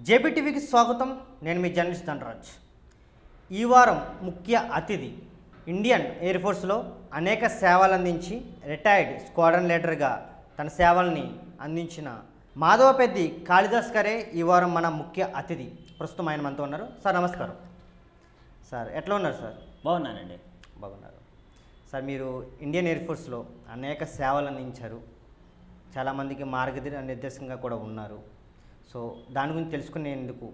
JB టీవీకి స్వాగతం నేను మీ జర్నలిస్ట్ ధనరాజ్ ఈ వారం ముఖ్య అతిథి ఇండియన్ ఎయిర్ ఫోర్స్లో అనేక సేవలు అందించి రిటైర్డ్ స్క్వాడ్రన్ లీడర్గా తన సేవల్ని అందించిన మాధవపెద్ది కాళిదాస్ గారే ఈ వారం మన ముఖ్య అతిథి ప్రస్తుతం ఆయన మనతో ఉన్నారు సార్ నమస్కారం సార్ ఎట్లా ఉన్నారు సార్ బాగున్నానండి బాగున్నారు సార్ మీరు ఇండియన్ ఎయిర్ ఫోర్స్లో అనేక సేవలు అందించారు చాలామందికి మార్గది నిర్దేశంగా కూడా ఉన్నారు సో దాని గురించి తెలుసుకునేందుకు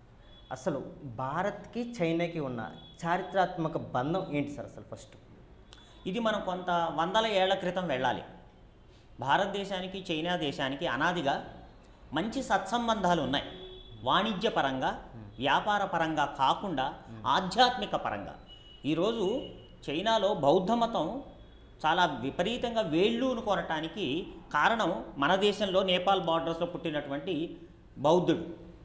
అసలు భారత్కి చైనాకి ఉన్న చారిత్రాత్మక బంధం ఏంటి సార్ అసలు ఫస్ట్ ఇది మనం కొంత వందల ఏళ్ల క్రితం వెళ్ళాలి భారతదేశానికి చైనా దేశానికి అనాదిగా మంచి సత్సంబంధాలు ఉన్నాయి వాణిజ్య పరంగా వ్యాపార పరంగా కాకుండా ఆధ్యాత్మిక పరంగా ఈరోజు చైనాలో బౌద్ధ మతం చాలా విపరీతంగా వేళ్ళూను కొనటానికి కారణం మన దేశంలో నేపాల్ బార్డర్స్లో పుట్టినటువంటి బౌద్ధుడు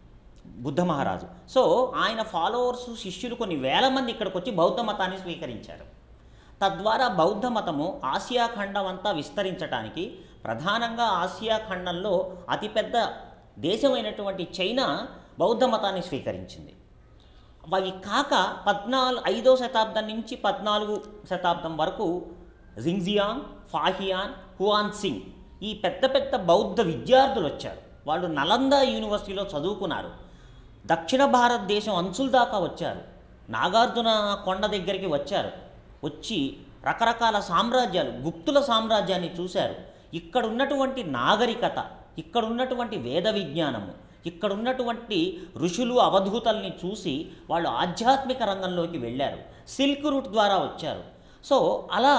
బుద్ధ మహారాజు సో ఆయన ఫాలోవర్స్ శిష్యులు కొన్ని వేల మంది ఇక్కడికి వచ్చి బౌద్ధ మతాన్ని స్వీకరించారు తద్వారా బౌద్ధ మతము ఆసియా ఖండం అంతా విస్తరించడానికి ప్రధానంగా ఆసియా ఖండంలో అతిపెద్ద దేశమైనటువంటి చైనా బౌద్ధ మతాన్ని స్వీకరించింది అవి కాక పద్నాలుగు ఐదో శతాబ్దం నుంచి పద్నాలుగు శతాబ్దం వరకు జింగ్జియాంగ్ ఫాహియాన్ హువాన్ సింగ్ ఈ పెద్ద పెద్ద బౌద్ధ విద్యార్థులు వచ్చారు వాళ్ళు నలంద యూనివర్సిటీలో చదువుకున్నారు దక్షిణ భారతదేశం అంచుల దాకా వచ్చారు నాగార్జున కొండ దగ్గరికి వచ్చారు వచ్చి రకరకాల సామ్రాజ్యాలు గుప్తుల సామ్రాజ్యాన్ని చూశారు ఇక్కడ ఉన్నటువంటి నాగరికత ఇక్కడ ఉన్నటువంటి వేద విజ్ఞానము ఇక్కడ ఉన్నటువంటి ఋషులు అవధూతల్ని చూసి వాళ్ళు ఆధ్యాత్మిక రంగంలోకి వెళ్ళారు సిల్క్ రూట్ ద్వారా వచ్చారు సో అలా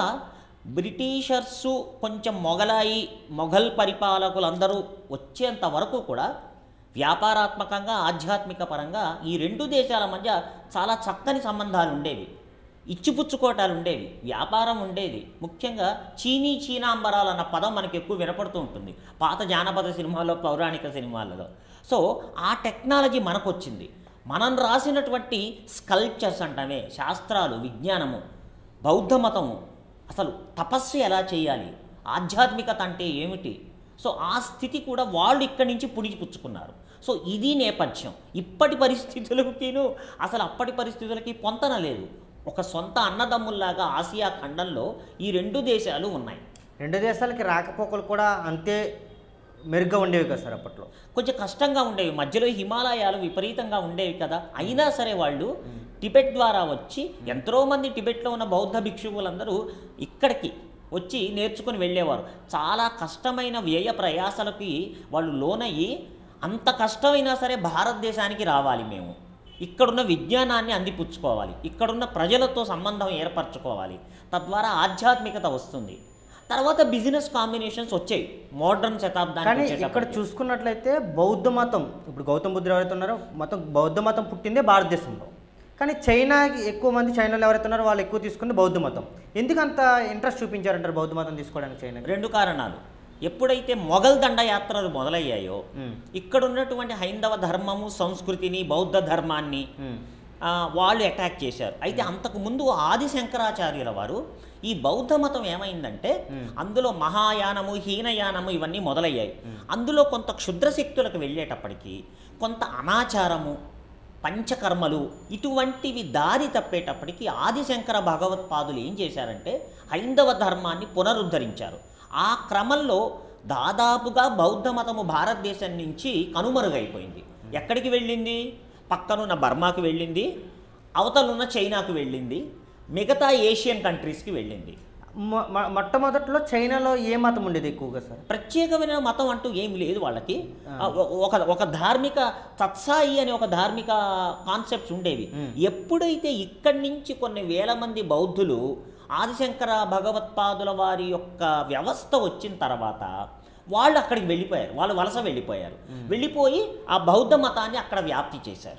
బ్రిటిషర్సు కొంచెం మొఘలాయి మొఘల్ పరిపాలకులందరూ వచ్చేంత వరకు కూడా వ్యాపారాత్మకంగా ఆధ్యాత్మిక పరంగా ఈ రెండు దేశాల మధ్య చాలా చక్కని సంబంధాలు ఉండేవి ఇచ్చిపుచ్చుకోటాలు ఉండేవి వ్యాపారం ఉండేది ముఖ్యంగా చీనీ చీనాంబరాలు అన్న పదం మనకి ఎక్కువ వినపడుతూ ఉంటుంది పాత జానపద సినిమాల్లో పౌరాణిక సినిమాలలో సో ఆ టెక్నాలజీ మనకు వచ్చింది మనం రాసినటువంటి స్కల్ప్చర్స్ అంటామే శాస్త్రాలు విజ్ఞానము బౌద్ధ మతము అసలు తపస్సు ఎలా చేయాలి ఆధ్యాత్మికత అంటే ఏమిటి సో ఆ స్థితి కూడా వాళ్ళు ఇక్కడి నుంచి పుణిచిపుచ్చుకున్నారు సో ఇది నేపథ్యం ఇప్పటి పరిస్థితులకిను అసలు అప్పటి పరిస్థితులకి పొంతన లేదు ఒక సొంత అన్నదమ్ముల్లాగా ఆసియా ఖండంలో ఈ రెండు దేశాలు ఉన్నాయి రెండు దేశాలకి రాకపోకలు కూడా అంతే మెరుగ్గా ఉండేవి కదా సార్ అప్పట్లో కొంచెం కష్టంగా ఉండేవి మధ్యలో హిమాలయాలు విపరీతంగా ఉండేవి కదా అయినా సరే వాళ్ళు టిబెట్ ద్వారా వచ్చి ఎంతోమంది టిబెట్లో ఉన్న బౌద్ధ భిక్షువులందరూ ఇక్కడికి వచ్చి నేర్చుకుని వెళ్ళేవారు చాలా కష్టమైన వ్యయ ప్రయాసలకి వాళ్ళు లోనయ్యి అంత కష్టమైనా సరే భారతదేశానికి రావాలి మేము ఇక్కడున్న విజ్ఞానాన్ని అందిపుచ్చుకోవాలి ఇక్కడున్న ప్రజలతో సంబంధం ఏర్పరచుకోవాలి తద్వారా ఆధ్యాత్మికత వస్తుంది తర్వాత బిజినెస్ కాంబినేషన్స్ వచ్చాయి మోడర్న్ శతాబ్దానికి కానీ ఇక్కడ వచ్చేటప్పటికి. చూసుకున్నట్లయితే బౌద్ధ మతం ఇప్పుడు గౌతమ బుద్ధుడు ఎవరైతే ఉన్నారో మొత్తం బౌద్ధ మతం పుట్టిందే భారతదేశంలో కానీ చైనాకి ఎక్కువ మంది చైనాలో ఎవరైతే ఉన్నారో వాళ్ళు ఎక్కువ తీసుకుంది బౌద్ధ మతం ఎందుకు అంత ఇంట్రెస్ట్ చూపించారంటారు బౌద్ధ మతం తీసుకోవడానికి చైనాకి రెండు కారణాలు ఎప్పుడైతే మొఘల్ దండయాత్రలు మొదలయ్యాయో మ్మ్. ఇక్కడ ఉన్నటువంటి హైందవ ధర్మము సంస్కృతిని బౌద్ధ ధర్మాన్ని మ్మ్. ఆ, వాళ్ళు అటాక్ చేశారు అయితే అంతకు ముందు ఆది శంకరాచార్యుల వారు ఈ బౌద్ధ మతం ఏమైందంటే అందులో మహాయానము హీనయానము ఇవన్నీ మొదలయ్యాయి అందులో కొంత క్షుద్ర శక్తులకు వెళ్ళేటప్పటికి కొంత అనాచారము పంచకర్మలు ఇటువంటివి దారి తప్పేటప్పటికి ఆదిశంకర భగవత్పాదులు ఏం చేశారంటే హైందవ ధర్మాన్ని పునరుద్ధరించారు ఆ క్రమంలో దాదాపుగా బౌద్ధ మతము భారతదేశం నుంచి కనుమరుగైపోయింది ఎక్కడికి వెళ్ళింది పక్కనున్న బర్మాకి వెళ్ళింది అవతలున్న చైనాకు వెళ్ళింది మిగతా ఏషియన్ కంట్రీస్కి వెళ్ళింది మొ- మొ- మొట్టమొదట్లో చైనాలో ఏ మతం ఉండేది ఎక్కువగా సార్ ప్రత్యేకమైన మతం అంటూ ఏమి లేదు వాళ్ళకి ఆ, ఒ- ఒక ఒక ధార్మిక తత్సాయి అనే ఒక ధార్మిక కాన్సెప్ట్స్ ఉండేవి ఎప్పుడైతే ఇక్కడి నుంచి కొన్ని వేల మంది బౌద్ధులు ఆదిశంకర భగవత్పాదుల వారి యొక్క వ్యవస్థ వచ్చిన తర్వాత వాళ్ళు అక్కడికి వెళ్ళిపోయారు వాళ్ళు వలస వెళ్ళిపోయారు వెళ్ళిపోయి ఆ బౌద్ధ మతాన్ని అక్కడ వ్యాప్తి చేశారు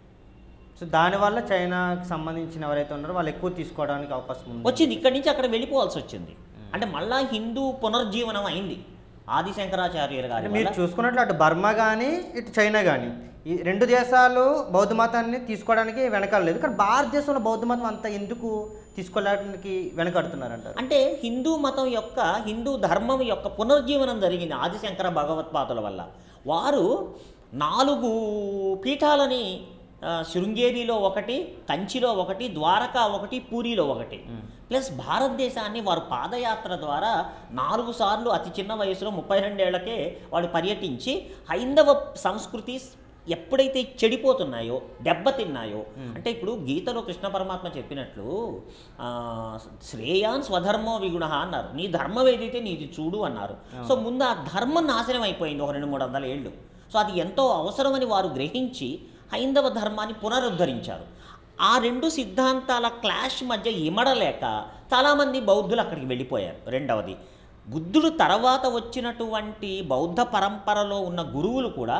సో దానివల్ల చైనాకి సంబంధించిన ఎవరైతే ఉన్నారో వాళ్ళు ఎక్కువ తీసుకోవడానికి అవకాశం ఉంది వచ్చింది ఇక్కడి నుంచి అక్కడ వెళ్ళిపోవాల్సి వచ్చింది అంటే మళ్ళా హిందూ పునర్జీవనం అయింది ఆదిశంకరాచార్యులు గారి మీరు వల్ల చూసుకున్నట్లు అటు బర్మా కానీ ఇటు చైనా కానీ ఈ రెండు దేశాలు బౌద్ధ మతాన్ని తీసుకోవడానికి వెనకాడలేదు కానీ భారతదేశంలో బౌద్ధ మతం అంత ఎందుకు తీసుకోవడానికి వెనకడుతున్నారంటారు అంటే హిందూ మతం యొక్క హిందూ ధర్మం యొక్క పునర్జీవనం జరిగింది ఆదిశంకర భగవత్పాదుల వల్ల వారు నాలుగు పీఠాలని ఆ, శృంగేరిలో ఒకటి కంచిలో ఒకటి ద్వారకా ఒకటి పూరిలో ఒకటి ప్లస్ భారతదేశాన్ని వారు పాదయాత్ర ద్వారా నాలుగు సార్లు అతి చిన్న వయసులో ముప్పై రెండేళ్లకే వాడు పర్యటించి హైందవ సంస్కృతి ఎప్పుడైతే చెడిపోతున్నాయో దెబ్బతిన్నాయో అంటే ఇప్పుడు గీతలో కృష్ణ పరమాత్మ చెప్పినట్లు ఆ, శ్రేయాన్ స్వధర్మో విగుణ అన్నారు నీ ధర్మం ఏదైతే నీది చూడు అన్నారు సో ముందు ఆ ధర్మం నాశనం అయిపోయింది ఒక రెండు మూడు వందల ఏళ్ళు సో అది ఎంతో అవసరమని వారు గ్రహించి హైందవ ధర్మాన్ని పునరుద్ధరించారు ఆ రెండు సిద్ధాంతాల క్లాష్ మధ్య ఇమడలేక చాలామంది బౌద్ధులు అక్కడికి వెళ్ళిపోయారు రెండవది బుద్ధుడు తర్వాత వచ్చినటువంటి బౌద్ధ పరంపరలో ఉన్న గురువులు కూడా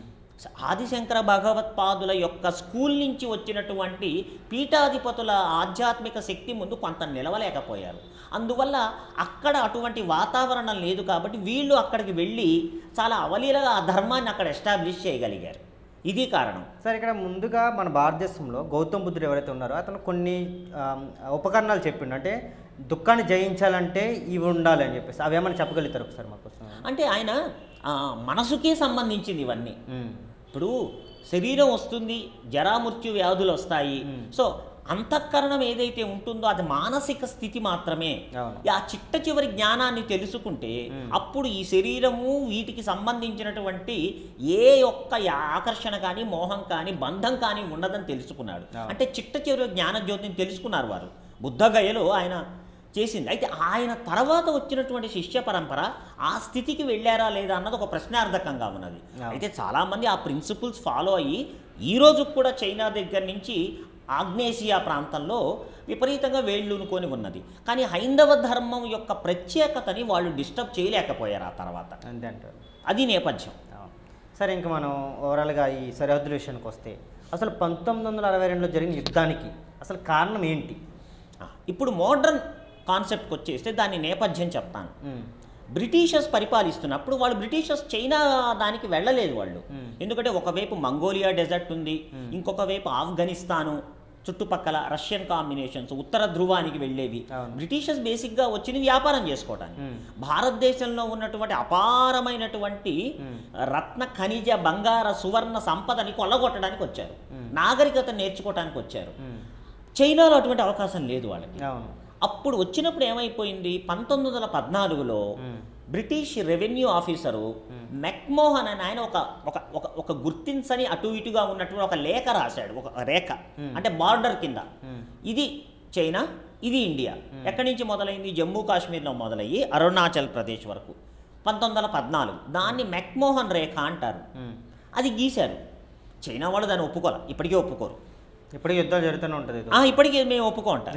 ఆదిశంకర భగవత్పాదుల యొక్క స్కూల్ నుంచి వచ్చినటువంటి పీఠాధిపతుల ఆధ్యాత్మిక శక్తి ముందు కొంత నిలవలేకపోయారు అందువల్ల అక్కడ అటువంటి వాతావరణం లేదు కాబట్టి వీళ్ళు అక్కడికి వెళ్ళి చాలా అవలీలగా ఆ ధర్మాన్ని అక్కడ ఎస్టాబ్లిష్ చేయగలిగారు ఇది కారణం సార్ ఇక్కడ ముందుగా మన భారతదేశంలో గౌతమ్ బుద్ధుడు ఎవరైతే ఉన్నారో అతను కొన్ని ఆమ్, ఉపకరణాలు చెప్పిండు అంటే దుఃఖాన్ని జయించాలంటే ఇవి ఉండాలి అని చెప్పేసి అవి ఏమైనా చెప్పగలుగుతారు ఒకసారి మాకు అంటే ఆయన ఆ, మనసుకే సంబంధించింది ఇవన్నీ ఇప్పుడు శరీరం వస్తుంది జరామృత్యు వ్యాధులు వస్తాయి సో అంతఃకరణం ఏదైతే ఉంటుందో అది మానసిక స్థితి మాత్రమే అవును. ఆ చిట్ట చివరి జ్ఞానాన్ని తెలుసుకుంటే అప్పుడు ఈ శరీరము వీటికి సంబంధించినటువంటి ఏ ఒక్క ఆకర్షణ కానీ మోహం కానీ బంధం కానీ ఉండదని తెలుసుకున్నాడు అవును. అంటే చిట్ట చివరి జ్ఞానజ్యోతిని తెలుసుకున్నారు వారు బుద్ధగయలో ఆయన చేసింది అయితే ఆయన తర్వాత వచ్చినటువంటి శిష్య పరంపర ఆ స్థితికి వెళ్ళారా లేదా అన్నది ఒక ప్రశ్నార్థకంగా ఉన్నది అవును. అయితే చాలామంది ఆ ప్రిన్సిపల్స్ ఫాలో అయ్యి ఈ రోజు కూడా చైనా దగ్గర నుంచి ఆగ్నేసియా ప్రాంతంలో విపరీతంగా వేళ్ళునుకొని ఉన్నది కానీ హైందవ ధర్మం యొక్క ప్రత్యేకతని వాళ్ళు డిస్టర్బ్ చేయలేకపోయారు ఆ తర్వాత అంతే అంటారు అది నేపథ్యం అవును. సరే ఇంకా మనం ఓవరాల్గా ఈ సరిహద్దుల విషయానికి వస్తే అసలు పంతొమ్మిది వందల అరవై రెండులో జరిగిన యుద్ధానికి అసలు కారణం ఏంటి ఆ, ఇప్పుడు మోడ్రన్ కాన్సెప్ట్కి వచ్చేస్తే దాని నేపథ్యం చెప్తాను ఉమ్, బ్రిటిషర్స్ పరిపాలిస్తున్నప్పుడు వాళ్ళు బ్రిటిషర్స్ చైనా దానికి వెళ్ళలేదు వాళ్ళు Hmm. ఎందుకంటే ఒకవైపు మంగోలియా డెజర్ట్ ఉంది ఇంకొక వైపు ఆఫ్ఘనిస్తాను చుట్టుపక్కల రష్యన్ కాంబినేషన్స్ ఉత్తర ధ్రువానికి వెళ్ళేవి అవును. బ్రిటిషర్స్ బేసిక్గా వచ్చింది వ్యాపారం చేసుకోవడానికి Hmm. భారతదేశంలో ఉన్నటువంటి అపారమైనటువంటి Hmm. రత్న ఖనిజ బంగార సువర్ణ సంపదని కొల్లగొట్టడానికి వచ్చారు నాగరికత నేర్చుకోవడానికి వచ్చారు ఉమ్, చైనాలో అటువంటి అవకాశం లేదు వాళ్ళకి అవును అప్పుడు వచ్చినప్పుడు ఏమైపోయింది పంతొమ్మిది వందల పద్నాలుగులో ఉమ్, బ్రిటిష్ రెవెన్యూ ఆఫీసరు మెక్మోహన్ అని ఆయన ఒక ఒక ఒక ఒక గుర్తించని అటు ఇటుగా ఉన్నటువంటి ఒక లేఖ రాశాడు ఒక రేఖ అంటే బార్డర్ కింద ఉమ్, ఇది చైనా ఇది ఇండియా ఎక్కడి నుంచి మొదలైంది జమ్మూ కాశ్మీర్లో మొదలయ్యి అరుణాచల్ ప్రదేశ్ వరకు పంతొమ్మిది వందల పద్నాలుగు దాన్ని మెక్మోహన్ రేఖ అంటారు ఉమ్. అది గీశారు చైనా వాళ్ళు దాన్ని ఒప్పుకోరు ఇప్పటికీ ఒప్పుకోరు ఇప్పటికీ యుద్ధాలు జరుగుతూనే ఉంటుంది ఇది ఆ, ఇప్పటికీ మేము ఒప్పుకుంటాం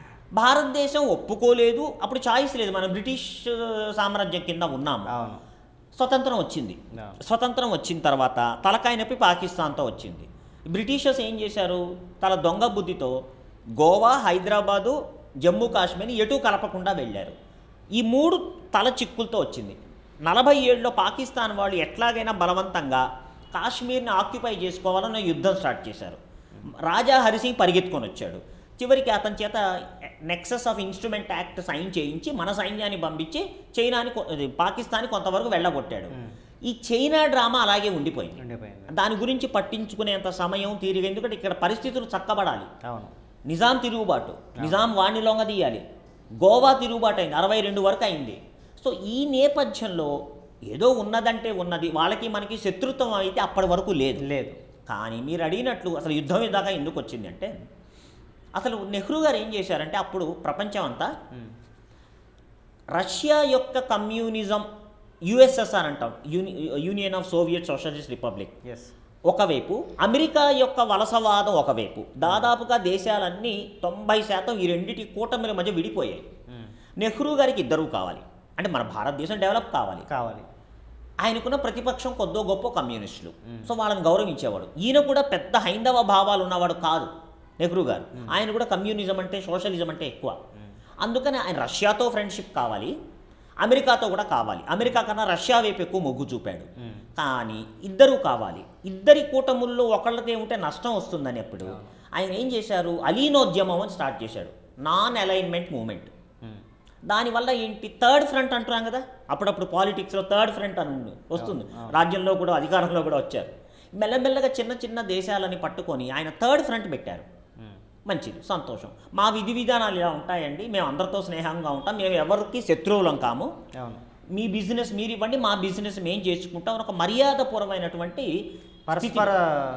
భారతదేశం ఒప్పుకోలేదు అప్పుడు చాయిస్ లేదు మనం బ్రిటిష్ సామ్రాజ్యం కింద ఉన్నాము అవును స్వతంత్రం వచ్చింది అవును. స్వతంత్రం వచ్చిన తర్వాత తలకాయ నొప్పి పాకిస్తాన్తో వచ్చింది బ్రిటిషర్స్ ఏం చేశారు తల దొంగ బుద్ధితో గోవా హైదరాబాదు జమ్మూ కాశ్మీర్ ఎటు కలపకుండా వెళ్ళారు ఈ మూడు తల చిక్కులతో వచ్చింది నలభై ఏడులో పాకిస్తాన్ వాళ్ళు ఎట్లాగైనా బలవంతంగా కాశ్మీర్ని ఆక్యుపై చేసుకోవాలని యుద్ధం స్టార్ట్ చేశారు రాజా హరిసింగ్ పరిగెత్తుకొని వచ్చాడు చివరికి అతని చేత nexus of instrument act sign చేయించి మన సైన్యాన్ని పంపించి చైనాని కొ- అది పాకిస్తాన్ని కొంతవరకు వెళ్ళగొట్టాడు ఈ చైనా డ్రామా అలాగే ఉండిపోయింది ఉండిపోయింది దాని గురించి పట్టించుకునేంత సమయం తీరిక ఎందుకంటే ఇక్కడ పరిస్థితులు చక్కబడాలి అవును నిజాం తిరుగుబాటు నిజాం వాణ్ణి లొంగదీయాలి గోవా తిరుగుబాటు అయింది అరవై రెండు వరకు అయింది సో ఈ నేపథ్యంలో ఏదో ఉన్నదంటే ఉన్నది వాళ్ళకి మనకి శత్రుత్వం అయితే అప్పటి వరకు లేదు లేదు కానీ మీరు అడిగినట్లు అసలు యుద్ధం దాకా ఎందుకు వచ్చింది అంటే అసలు నెహ్రూ గారు ఏం చేశారంటే అప్పుడు ప్రపంచం అంతా ఉమ్, రష్యా యొక్క కమ్యూనిజం యుఎస్ఎస్ఆర్ అంటాం యూని Union of Soviet Socialist Republic ఎస్ ఒకవైపు అమెరికా యొక్క వలసవాదం ఒకవైపు దాదాపుగా దేశాలన్నీ తొంభై శాతం ఈ రెండిటి కూటమిల మధ్య విడిపోయాయి ఉమ్, నెహ్రూ గారికి ఇద్దరూ కావాలి అంటే మన భారతదేశం డెవలప్ కావాలి కావాలి ఆయనకున్న ప్రతిపక్షం కొద్దో గొప్ప కమ్యూనిస్టులు సో వాళ్ళని గౌరవించేవాడు ఈయన కూడా పెద్ద హైందవ భావాలు ఉన్నవాడు కాదు నెహ్రూ గారు ఆయన కూడా కమ్యూనిజం అంటే సోషలిజం అంటే ఎక్కువ అందుకని ఆయన రష్యాతో ఫ్రెండ్షిప్ కావాలి అమెరికాతో కూడా కావాలి అమెరికా కన్నా రష్యా వైపు ఎక్కువ మొగ్గు చూపాడు ఉమ్, కానీ ఇద్దరూ కావాలి ఇద్దరి కూటముల్లో ఒకళ్ళదే ఉంటే నష్టం వస్తుందని ఎప్పుడు ఆయన ఏం చేశారు అలీనోద్యమం అని స్టార్ట్ చేశాడు నాన్ అలైన్మెంట్ మూమెంట్ ఉమ్, దానివల్ల ఏంటి థర్డ్ ఫ్రంట్ అంటున్నాం కదా అప్పుడప్పుడు పాలిటిక్స్లో థర్డ్ ఫ్రంట్ అని ఉంది వస్తుంది రాజ్యంలో కూడా అధికారంలో కూడా వచ్చారు మెల్లమెల్లగా చిన్న చిన్న దేశాలని పట్టుకొని ఆయన థర్డ్ ఫ్రంట్ పెట్టారు మంచిది సంతోషం మా విధి విధానాలు ఇలా ఉంటాయండి మేము అందరితో స్నేహంగా ఉంటాం మేము ఎవరికి శత్రువులం కాము అవును మీ బిజినెస్ మీరు ఇవ్వండి మా బిజినెస్ మేము చేసుకుంటాం అని ఒక మర్యాదపూర్వమైనటువంటి పరస్పర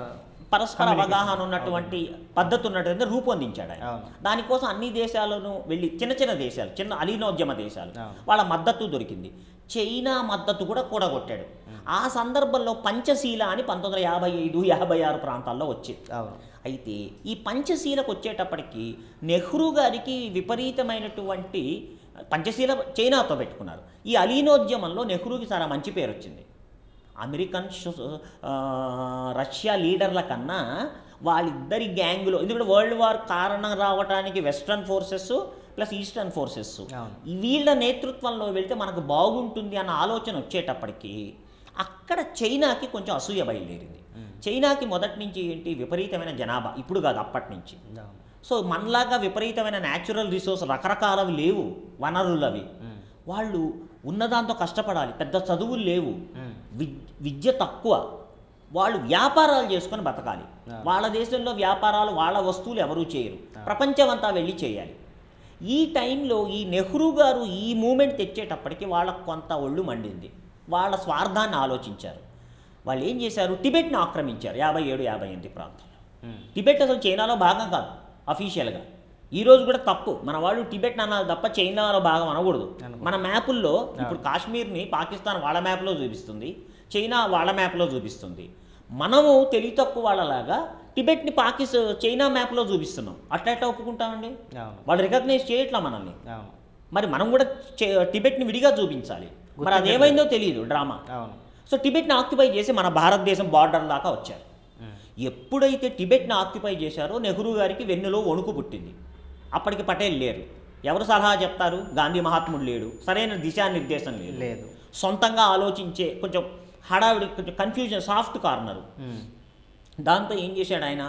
పరస్పర అవగాహన ఉన్నటువంటి పద్ధతి ఉన్నటువంటి రూపొందించాడు ఆయన అవును. దానికోసం అన్ని దేశాలను వెళ్ళి చిన్న చిన్న దేశాలు చిన్న అలీనోద్యమ దేశాలు అవును. వాళ్ళ మద్దతు దొరికింది చైనా మద్దతు కూడా కూడగొట్టాడు ఆ సందర్భంలో పంచశీల అని పంతొమ్మిది వందల యాభై ఐదు యాభై ఆరు ప్రాంతాల్లో వచ్చింది అవును అయితే ఈ పంచశీలకు వచ్చేటప్పటికి నెహ్రూ గారికి విపరీతమైనటువంటి పంచశీల చైనాతో పెట్టుకున్నారు ఈ అలీనోద్యమంలో నెహ్రూకి చాలా మంచి పేరు వచ్చింది అమెరికన్ షు- ఆ, రష్యా లీడర్ల కన్నా వాళ్ళిద్దరి గ్యాంగులో ఎందుకంటే వరల్డ్ వార్ కారణం రావడానికి western forces plus eastern forces అవును. వీళ్ళ నేతృత్వంలో వెళ్తే మనకు బాగుంటుంది అన్న ఆలోచన వచ్చేటప్పటికి అక్కడ చైనాకి కొంచెం అసూయ బయలుదేరింది చైనాకి మొదటి నుంచి ఏంటి విపరీతమైన జనాభా ఇప్పుడు కాదు అప్పటి నుంచి అవును సో మనలాగా విపరీతమైన న్యాచురల్ రిసోర్స్ రకరకాలవి లేవు వనరులు అవి వాళ్ళు ఉన్నదాంతో కష్టపడాలి పెద్ద చదువులు లేవు మ్మ్. విద్- విద్య తక్కువ వాళ్ళు వ్యాపారాలు చేసుకొని బతకాలి వాళ్ళ దేశంలో వ్యాపారాలు వాళ్ళ వస్తువులు ఎవరూ చేయరు ప్రపంచం అంతా వెళ్ళి చేయాలి ఈ టైంలో ఈ నెహ్రూ గారు ఈ మూమెంట్ తెచ్చేటప్పటికి వాళ్ళకు కొంత ఒళ్ళు మండింది వాళ్ళ స్వార్థాన్ని ఆలోచించారు వాళ్ళు ఏం చేశారు టిబెట్ని ఆక్రమించారు యాభై ఏడు యాభై ఎనిమిది ప్రాంతంలో మ్మ్. టిబెట్ అసలు చైనాలో భాగం కాదు అఫీషియల్గా ఈ రోజు కూడా తప్పు మన వాళ్ళు టిబెట్ అన్నారు తప్ప చైనాలో భాగం అనకూడదు అనకూడదు. మన మ్యాపుల్లో ఇప్పుడు కాశ్మీర్ని పాకిస్తాన్ వాళ్ళ మ్యాప్లో చూపిస్తుంది చైనా వాళ్ళ మ్యాప్లో చూపిస్తుంది మనము తెలివి తక్కువ వాళ్ళలాగా టిబెట్ని పాకిస్ చైనా మ్యాప్లో చూపిస్తున్నాం అట్లా ఎట్లా ఒప్పుకుంటామండి అవును వాళ్ళు రికగ్నైజ్ చేయట్లా మనల్ని అవును మరి మనం కూడా చే- టిబెట్ని విడిగా చూపించాలి మరి అదేమైందో తెలియదు డ్రామా అవును సో టిబెట్ని ఆక్యుపై చేసి మన భారతదేశం బార్డర్ దాకా వచ్చారు మ్మ్. ఎప్పుడైతే టిబెట్ని ఆక్యుపై చేశారో నెహ్రూ గారికి వెన్నులో వణుకు పుట్టింది అప్పటికి పటేల్ లేరు ఎవరు సలహా చెప్తారు గాంధీ మహాత్ముడు లేడు సరైన దిశానిర్దేశం లేదు లేదు సొంతంగా ఆలోచించే కొంచెం హడావిడి కొంచెం కన్ఫ్యూజన్ సాఫ్ట్ కార్నరు మ్మ్. దాంతో ఏం చేశాడు ఆయన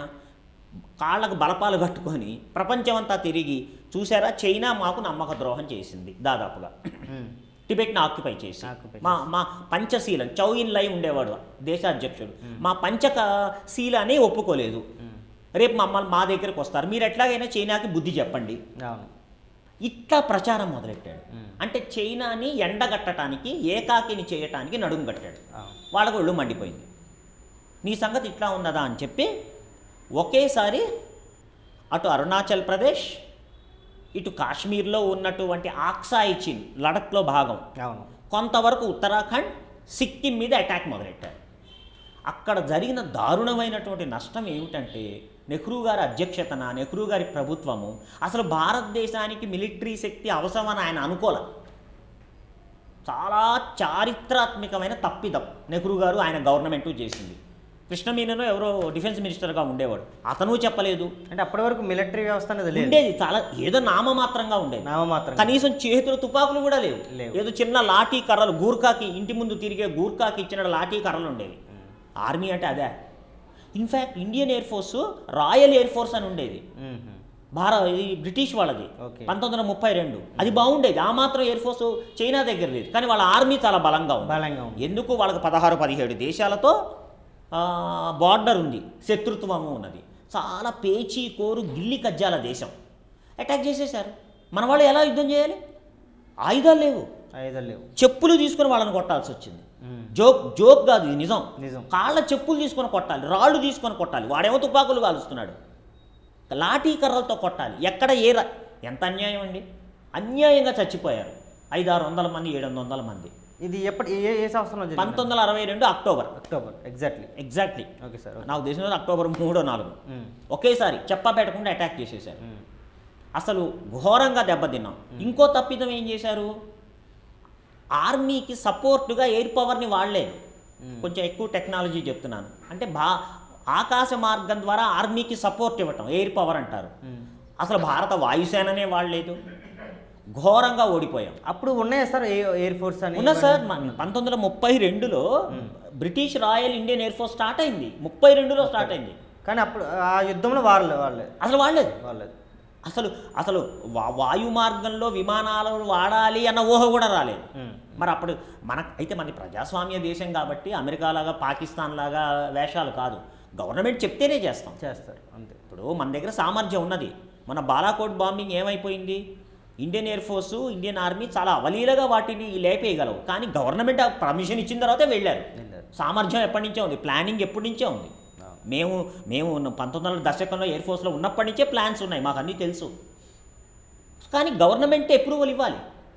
కాళ్ళకు బలపాలు కట్టుకొని ప్రపంచమంతా తిరిగి చూసారా చైనా మాకు నమ్మక ద్రోహం చేసింది దాదాపుగా మ్మ్. టిబెట్ని ఆక్యుపై చేసి Occupy మా మా పంచశీలం చౌయిన్ లై ఉండేవాడు దేశాధ్యక్షుడు మా పంచక శీలాన్ని ఒప్పుకోలేదు రేపు మమ్మల్ని మా దగ్గరికి వస్తారు మీరు ఎట్లాగైనా చైనాకి బుద్ధి చెప్పండి అవును ఇట్లా ప్రచారం మొదలెట్టాడు మ్మ్. అంటే చైనాని ఎండగట్టడానికి ఏకాకిని చేయటానికి నడుము కట్టాడు అవును వాళ్ళకు ఒళ్ళు మండిపోయింది నీ సంగతి ఇట్లా ఉన్నదా అని చెప్పి ఒకేసారి అటు అరుణాచల్ ప్రదేశ్ ఇటు కాశ్మీర్లో ఉన్నటువంటి ఆక్సాయి చిన్ లడఖ్లో భాగం అవును కొంతవరకు ఉత్తరాఖండ్ సిక్కిం మీద అటాక్ మొదలెట్టారు అక్కడ జరిగిన దారుణమైనటువంటి నష్టం ఏమిటంటే నెహ్రూ గారి అధ్యక్షతన నెహ్రూ గారి ప్రభుత్వము అసలు భారతదేశానికి మిలిటరీ శక్తి అవసరమని ఆయన అనుకోలే చాలా చారిత్రాత్మకమైన తప్పిదం నెహ్రూ గారు ఆయన గవర్నమెంట్ చేసింది కృష్ణమీనను ఎవరో డిఫెన్స్ మినిస్టర్గా ఉండేవాడు అతను చెప్పలేదు అంటే అప్పటి వరకు మిలిటరీ వ్యవస్థ అనేది లేదు ఉండేది చాలా ఏదో నామమాత్రంగా ఉండేది నామమాత్రం కనీసం చేతులు తుపాకులు కూడా లేవు లేవు. ఏదో చిన్న లాఠీ కర్రలు గూర్ఖాకి ఇంటి ముందు తిరిగే గూర్ఖాకి ఇచ్చిన లాఠీ కర్రలు ఉండేవి ఆర్మీ అంటే అదే in fact Indian air force royal air force అని ఉండేది మ్మ్. భారత ఇది బ్రిటిష్ వాళ్ళది ఓకే. పంతొమ్మిది వందల ముప్పై రెండు అది బాగుండేది ఆ మాత్రం ఎయిర్ ఫోర్స్ చైనా దగ్గర లేదు కానీ వాళ్ళ ఆర్మీ చాలా బలంగా ఉంది బలంగా ఉంది ఎందుకు వాళ్ళకి పదహారు పదిహేడు దేశాలతో బార్డర్ ఉంది శత్రుత్వము ఉన్నది చాలా పేచీ కోరు గిల్లి కజ్జాల దేశం అటాక్ చేసేశారు మన వాళ్ళు ఎలా యుద్ధం చేయాలి ఆయుధాలు లేవు ఐదు లేవు చెప్పులు తీసుకొని వాళ్ళని కొట్టాల్సి వచ్చింది మ్మ్. జోక్ జోక్ కాదు ఇది నిజం నిజం కాళ్ళ చెప్పులు తీసుకొని కొట్టాలి రాళ్ళు తీసుకొని కొట్టాలి వాడేమో తుపాకులు కాలుస్తున్నాడు లాఠీ కర్రలతో కొట్టాలి ఎక్కడ ఏ ర- ఎంత అన్యాయం అండి అన్యాయంగా చచ్చిపోయారు ఐదు ఆరు వందల మంది ఏడు వందల మంది ఇది ఎప్పటి ఏ ఏ సంవత్సరంలో జరిగింది పంతొమ్మిది వందల అరవై రెండు October October exactly exactly okay sir okay. నాకు తెలిసిన అక్టోబర్ మూడో నాలుగు మ్మ్. ఒకేసారి చెప్పా పెట్టకుండా అటాక్ చేసేసారు మ్మ్. అసలు ఘోరంగా దెబ్బతిన్నాం ఇంకో తప్పిదం ఏం చేశారు ఆర్మీకి సపోర్టుగా ఎయిర్ పవర్ని వాడలేదు మ్మ్. కొంచెం ఎక్కువ టెక్నాలజీ చెప్తున్నాను అంటే భా ఆకాశ మార్గం ద్వారా ఆర్మీకి సపోర్ట్ ఇవ్వటం ఎయిర్ పవర్ అంటారు మ్మ్. అసలు భారత వాయుసేననే వాడలేదు ఘోరంగా ఓడిపోయాం అప్పుడు ఉన్నాయా సార్ ఏ- ఎయిర్ ఫోర్స్ అని ఉన్న సార్ మన పంతొమ్మిది వందల ముప్పై రెండులో British Royal Indian air Force start అయింది ముప్పై రెండులో స్టార్ట్ అయింది కానీ అప్పుడు ఆ యుద్ధంలో వాళ్ళు వాళ్ళే అసలు వాడలేదు వాళ్ళది అసలు అసలు వా- వాయు మార్గంలో విమానాలు వాడాలి అన్న ఊహ కూడా రాలేదు ఉమ్. మరి అప్పుడు మన అయితే మనది ప్రజాస్వామ్య దేశం కాబట్టి అమెరికా లాగా పాకిస్తాన్ లాగా వేషాలు కాదు గవర్నమెంట్ చెప్తేనే చేస్తాం చేస్తారు అంతే ఇప్పుడు మన దగ్గర సామర్థ్యం ఉన్నది మన బాలాకోట్ బాంబింగ్ ఏమైపోయింది Indian Air Force Indian Army చాలా అవలీలగా వాటిని లేపేయగలవు కానీ గవర్నమెంట్ ఆ పర్మిషన్ ఇచ్చిన తర్వాతే వెళ్ళారు వెళ్ళారు సామర్థ్యం ఎప్పటి నుంచే ఉంది ప్లానింగ్ ఎప్పటి నుంచే ఉంది అవును. మేము మేము పంతొమ్మిది వందల దశకంలో ఎయిర్ ఫోర్స్లో ఉన్నప్పటి నుంచే ప్లాన్స్ ఉన్నాయి మాకు అన్నీ తెలుసు కానీ గవర్నమెంట్ అప్రూవల్ ఇవ్వాలి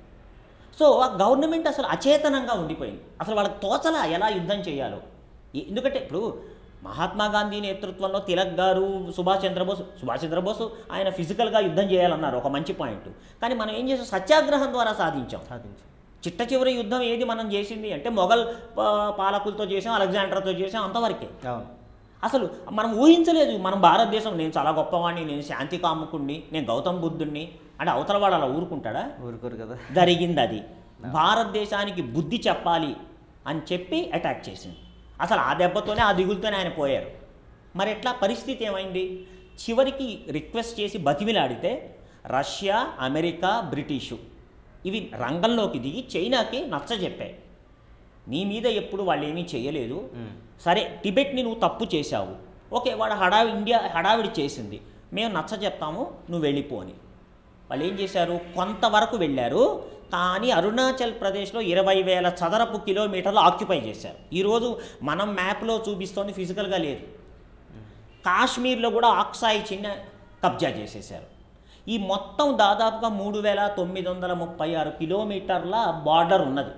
సో ఆ గవర్నమెంట్ అసలు అచేతనంగా ఉండిపోయింది అసలు వాళ్ళకి తోచలా ఎలా యుద్ధం చేయాలో ఎ- ఎందుకంటే ఇప్పుడు మహాత్మా గాంధీ నేతృత్వంలో తిలక్ గారు సుభాష్ చంద్రబోస్ సుభాష్ చంద్రబోస్ ఆయన ఫిజికల్గా యుద్ధం చేయాలన్నారు ఒక మంచి పాయింట్ కానీ మనం ఏం చేసాం సత్యాగ్రహం ద్వారా సాధించాం సాధించి చిట్ట చివరి యుద్ధం ఏది మనం చేసింది అంటే మొఘల్ పా- పాలకులతో చేసాం అలెగ్జాండర్తో చేసాం అంతవరకే అవును అసలు మనం ఊహించలేదు మనం భారతదేశం నేను చాలా గొప్పవాడిని నేను శాంతి కాముకుణ్ణి నేను గౌతమ్ బుద్ధుణ్ణి అంటే అవతల వాడు అలా ఊరుకుంటాడా ఊరుకోరు కదా జరిగింది అది భారతదేశానికి బుద్ధి చెప్పాలి అని చెప్పి అటాక్ చేసింది అసలు ఆ దెబ్బతోనే ఆ దిగులతోనే ఆయన పోయారు మరి ఎట్లా పరిస్థితి ఏమైంది చివరికి రిక్వెస్ట్ చేసి బతిమిలాడితే రష్యా అమెరికా బ్రిటిషు ఇవి రంగంలోకి దిగి చైనాకి నచ్చ చెప్పాయి నీ మీద ఎప్పుడు వాళ్ళు ఏమీ చేయలేదు ఉమ్. సరే టిబెట్ని నువ్వు తప్పు చేశావు ఓకే వాడు హడావి ఇండియా హడావిడి చేసింది మేము నచ్చ చెప్తాము నువ్వు వెళ్ళిపో అని వాళ్ళు ఏం చేశారు కొంతవరకు వెళ్ళారు కానీ అరుణాచల్ ప్రదేశ్లో ఇరవై వేల చదరపు కిలోమీటర్లు ఆక్యుపై చేశారు ఈరోజు మనం మ్యాప్లో చూపిస్తోంది ఫిజికల్గా లేదు కాశ్మీర్లో కూడా ఆక్సాయి చిన్న కబ్జా చేసేశారు ఈ మొత్తం దాదాపుగా మూడు వేల తొమ్మిది వందల ముప్పై ఆరు కిలోమీటర్ల బార్డర్ ఉన్నది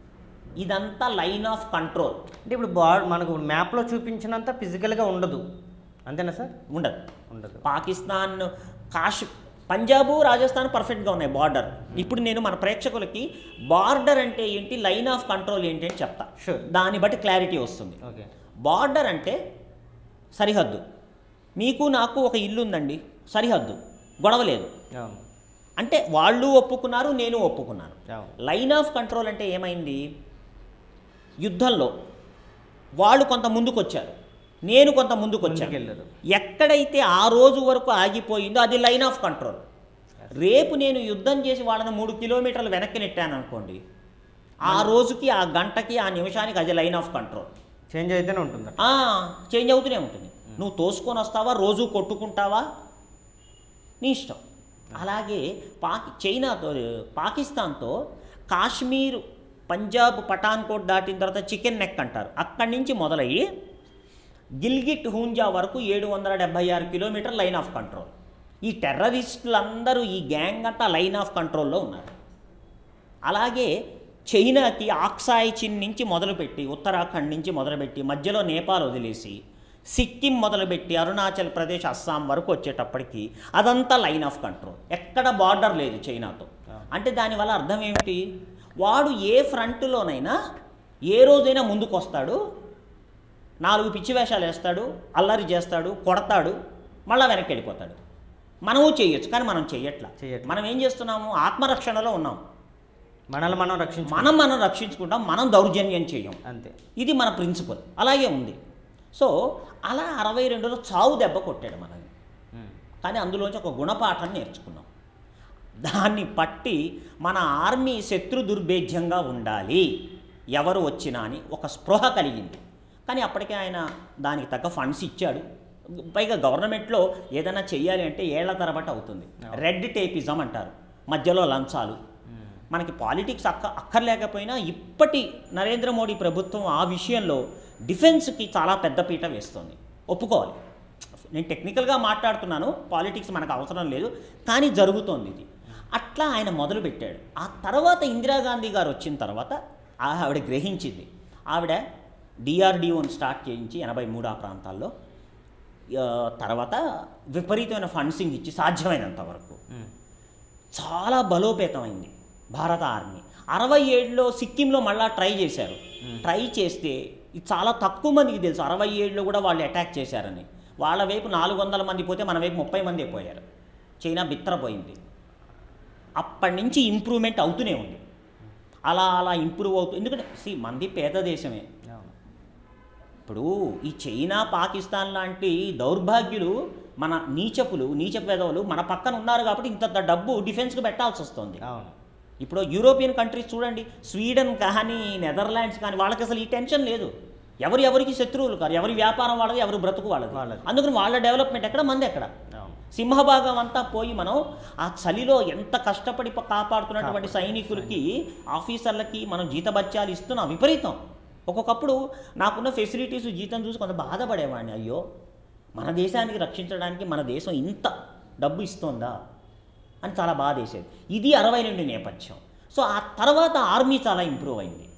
ఇదంతా లైన్ ఆఫ్ కంట్రోల్ అంటే ఇప్పుడు బా మనకు మ్యాప్లో చూపించినంత ఫిజికల్గా ఉండదు అంతేనా సార్ ఉండదు ఉండదు పాకిస్తాన్ కాశ్ పంజాబు రాజస్థాన్ పర్ఫెక్ట్గా ఉన్నాయి బార్డర్ ఇప్పుడు నేను మన ప్రేక్షకులకి బార్డర్ అంటే ఏంటి లైన్ ఆఫ్ కంట్రోల్ ఏంటి అని చెప్తా Sure. దాన్ని బట్టి క్లారిటీ వస్తుంది ఓకే బార్డర్ అంటే సరిహద్దు మీకు నాకు ఒక ఇల్లు ఉందండి సరిహద్దు గొడవ లేదు అవును అంటే వాళ్ళు ఒప్పుకున్నారు నేను ఒప్పుకున్నాను అవును లైన్ ఆఫ్ కంట్రోల్ అంటే ఏమైంది యుద్ధంలో వాళ్ళు కొంత ముందుకు వచ్చారు నేను కొంత ముందుకు వచ్చాను ముందుకెళ్ళారు. ఎక్కడైతే ఆ రోజు వరకు ఆగిపోయిందో అది లైన్ ఆఫ్ కంట్రోల్ రేపు నేను యుద్ధం చేసి వాళ్ళని మూడు కిలోమీటర్లు వెనక్కి నెట్టాను అనుకోండి ఆ రోజుకి ఆ గంటకి ఆ నిమిషానికి అది లైన్ ఆఫ్ కంట్రోల్ చేంజ్ అయితేనే ఉంటుంది ఆ, చేంజ్ అవుతూనే ఉంటుంది నువ్వు తోసుకొని వస్తావా రోజు కొట్టుకుంటావా నీ ఇష్టం అలాగే పాకి చైనాతో పాకిస్తాన్తో కాశ్మీర్ పంజాబ్ పఠాన్కోట్ దాటిన తర్వాత చికెన్ నెక్ అంటారు అక్కడి నుంచి మొదలయ్యి గిల్గిట్ హూంజా వరకు ఏడు వందల డెబ్బై ఆరు కిలోమీటర్ లైన్ ఆఫ్ కంట్రోల్ ఈ టెర్రరిస్టులందరూ ఈ గ్యాంగ్ అంతా లైన్ ఆఫ్ కంట్రోల్లో ఉన్నారు అలాగే చైనాకి ఆక్సాయ్ చిన్ నుంచి మొదలుపెట్టి ఉత్తరాఖండ్ నుంచి మొదలుపెట్టి మధ్యలో నేపాల్ వదిలేసి సిక్కిం మొదలుపెట్టి అరుణాచల్ ప్రదేశ్ అస్సాం వరకు వచ్చేటప్పటికి అదంతా లైన్ ఆఫ్ కంట్రోల్ ఎక్కడ బార్డర్ లేదు చైనాతో అంటే దానివల్ల అర్థం ఏమిటి వాడు ఏ ఫ్రంట్లోనైనా ఏ రోజైనా ముందుకు వస్తాడు నాలుగు పిచ్చి వేషాలు వేస్తాడు అల్లరి చేస్తాడు కొడతాడు మళ్ళీ వెనక్కి వెళ్ళిపోతాడు మనము చేయొచ్చు కానీ మనం చెయ్యట్లా చెయ్యట్లా. మనం ఏం చేస్తున్నాము ఆత్మరక్షణలో ఉన్నాం మనల్ని మనం రక్షించు మనం మనం రక్షించుకుంటాం మనం దౌర్జన్యం చేయం అంతే ఇది మన ప్రిన్సిపల్ అలాగే ఉంది సో అలా అరవై రెండులో చావు దెబ్బ కొట్టాడు మనల్ని ఉమ్. కానీ అందులోంచి ఒక గుణపాఠం నేర్చుకున్నాం దాన్ని పట్టి మన ఆర్మీ శత్రు దుర్భేద్యంగా ఉండాలి ఎవరు వచ్చినా అని ఒక స్పృహ కలిగింది కానీ అప్పటికే ఆయన దానికి తగ్గ ఫండ్స్ ఇచ్చాడు పైగా గవర్నమెంట్లో ఏదైనా చెయ్యాలి అంటే ఏళ్ల తరబడి అవుతుంది రెడ్ టేపిజం అంటారు మధ్యలో లంచాలు ఉమ్. మనకి పాలిటిక్స్ అక్క అక్కర్లేకపోయినా ఇప్పటి నరేంద్ర మోడీ ప్రభుత్వం ఆ విషయంలో డిఫెన్స్కి చాలా పెద్దపీట వేస్తుంది ఒప్పుకోవాలి నేను టెక్నికల్గా మాట్లాడుతున్నాను పాలిటిక్స్ మనకు అవసరం లేదు కానీ జరుగుతోంది ఇది అట్లా ఆయన మొదలుపెట్టాడు ఆ తర్వాత ఇందిరాగాంధీ గారు వచ్చిన తర్వాత ఆ ఆవిడ గ్రహించింది ఆవిడ డిఆర్డిఓని స్టార్ట్ చేయించి ఎనభై మూడు ఆ ప్రాంతాల్లో ఆ, తర్వాత విపరీతమైన ఫండ్సింగ్ ఇచ్చి సాధ్యమైనంత వరకు ఉమ్. చాలా బలోపేతమైంది భారత ఆర్మీ అరవై ఏడులో సిక్కింలో మళ్ళా ట్రై చేశారు ట్రై చేస్తే ఇది చాలా తక్కువ మందికి తెలుసు అరవై ఏడులో కూడా వాళ్ళు అటాక్ చేశారని వాళ్ళ వైపు నాలుగు వందల మంది పోతే మన వైపు ముప్పై మంది పోయారు చైనా బిత్తరపోయింది అప్పటి నుంచి ఇంప్రూవ్మెంట్ అవుతూనే ఉంది అలా అలా ఇంప్రూవ్ అవుతూ ఎందుకంటే సి మంది పేద దేశమే అవును ఇప్పుడు ఈ చైనా పాకిస్తాన్ లాంటి దౌర్భాగ్యులు మన నీచపులు నీచపు వెధవలు మన పక్కన ఉన్నారు కాబట్టి ఇంత డబ్బు డిఫెన్స్కి పెట్టాల్సి వస్తుంది అవును ఇప్పుడు యూరోపియన్ కంట్రీస్ చూడండి స్వీడన్ కానీ నెదర్లాండ్స్ కానీ వాళ్ళకి అసలు ఈ టెన్షన్ లేదు ఎవరు ఎవరికి శత్రువులు కాదు ఎవరి వ్యాపారం వాళ్ళది ఎవరి బ్రతుకు వాళ్ళది వాళ్ళది. అందుకని వాళ్ళ డెవలప్మెంట్ ఎక్కడ మంది ఎక్కడ అవును సింహభాగం అంతా పోయి మనం ఆ చలిలో ఎంత కష్టపడి ప- కాపాడుతున్నటువంటి సైనికులకి ఆఫీసర్లకి మనం జీతభత్యాలు ఇస్తున్నాం విపరీతం ఒక్కొక్కప్పుడు నాకున్న ఫెసిలిటీస్ జీతం చూసి కొంత బాధపడేవాడిని అయ్యో మన దేశానికి రక్షించడానికి మన దేశం ఇంత డబ్బు ఇస్తోందా అని చాలా బాధ వేసేది ఇది అరవై రెండు నేపథ్యం సో ఆ తర్వాత ఆర్మీ చాలా ఇంప్రూవ్ అయింది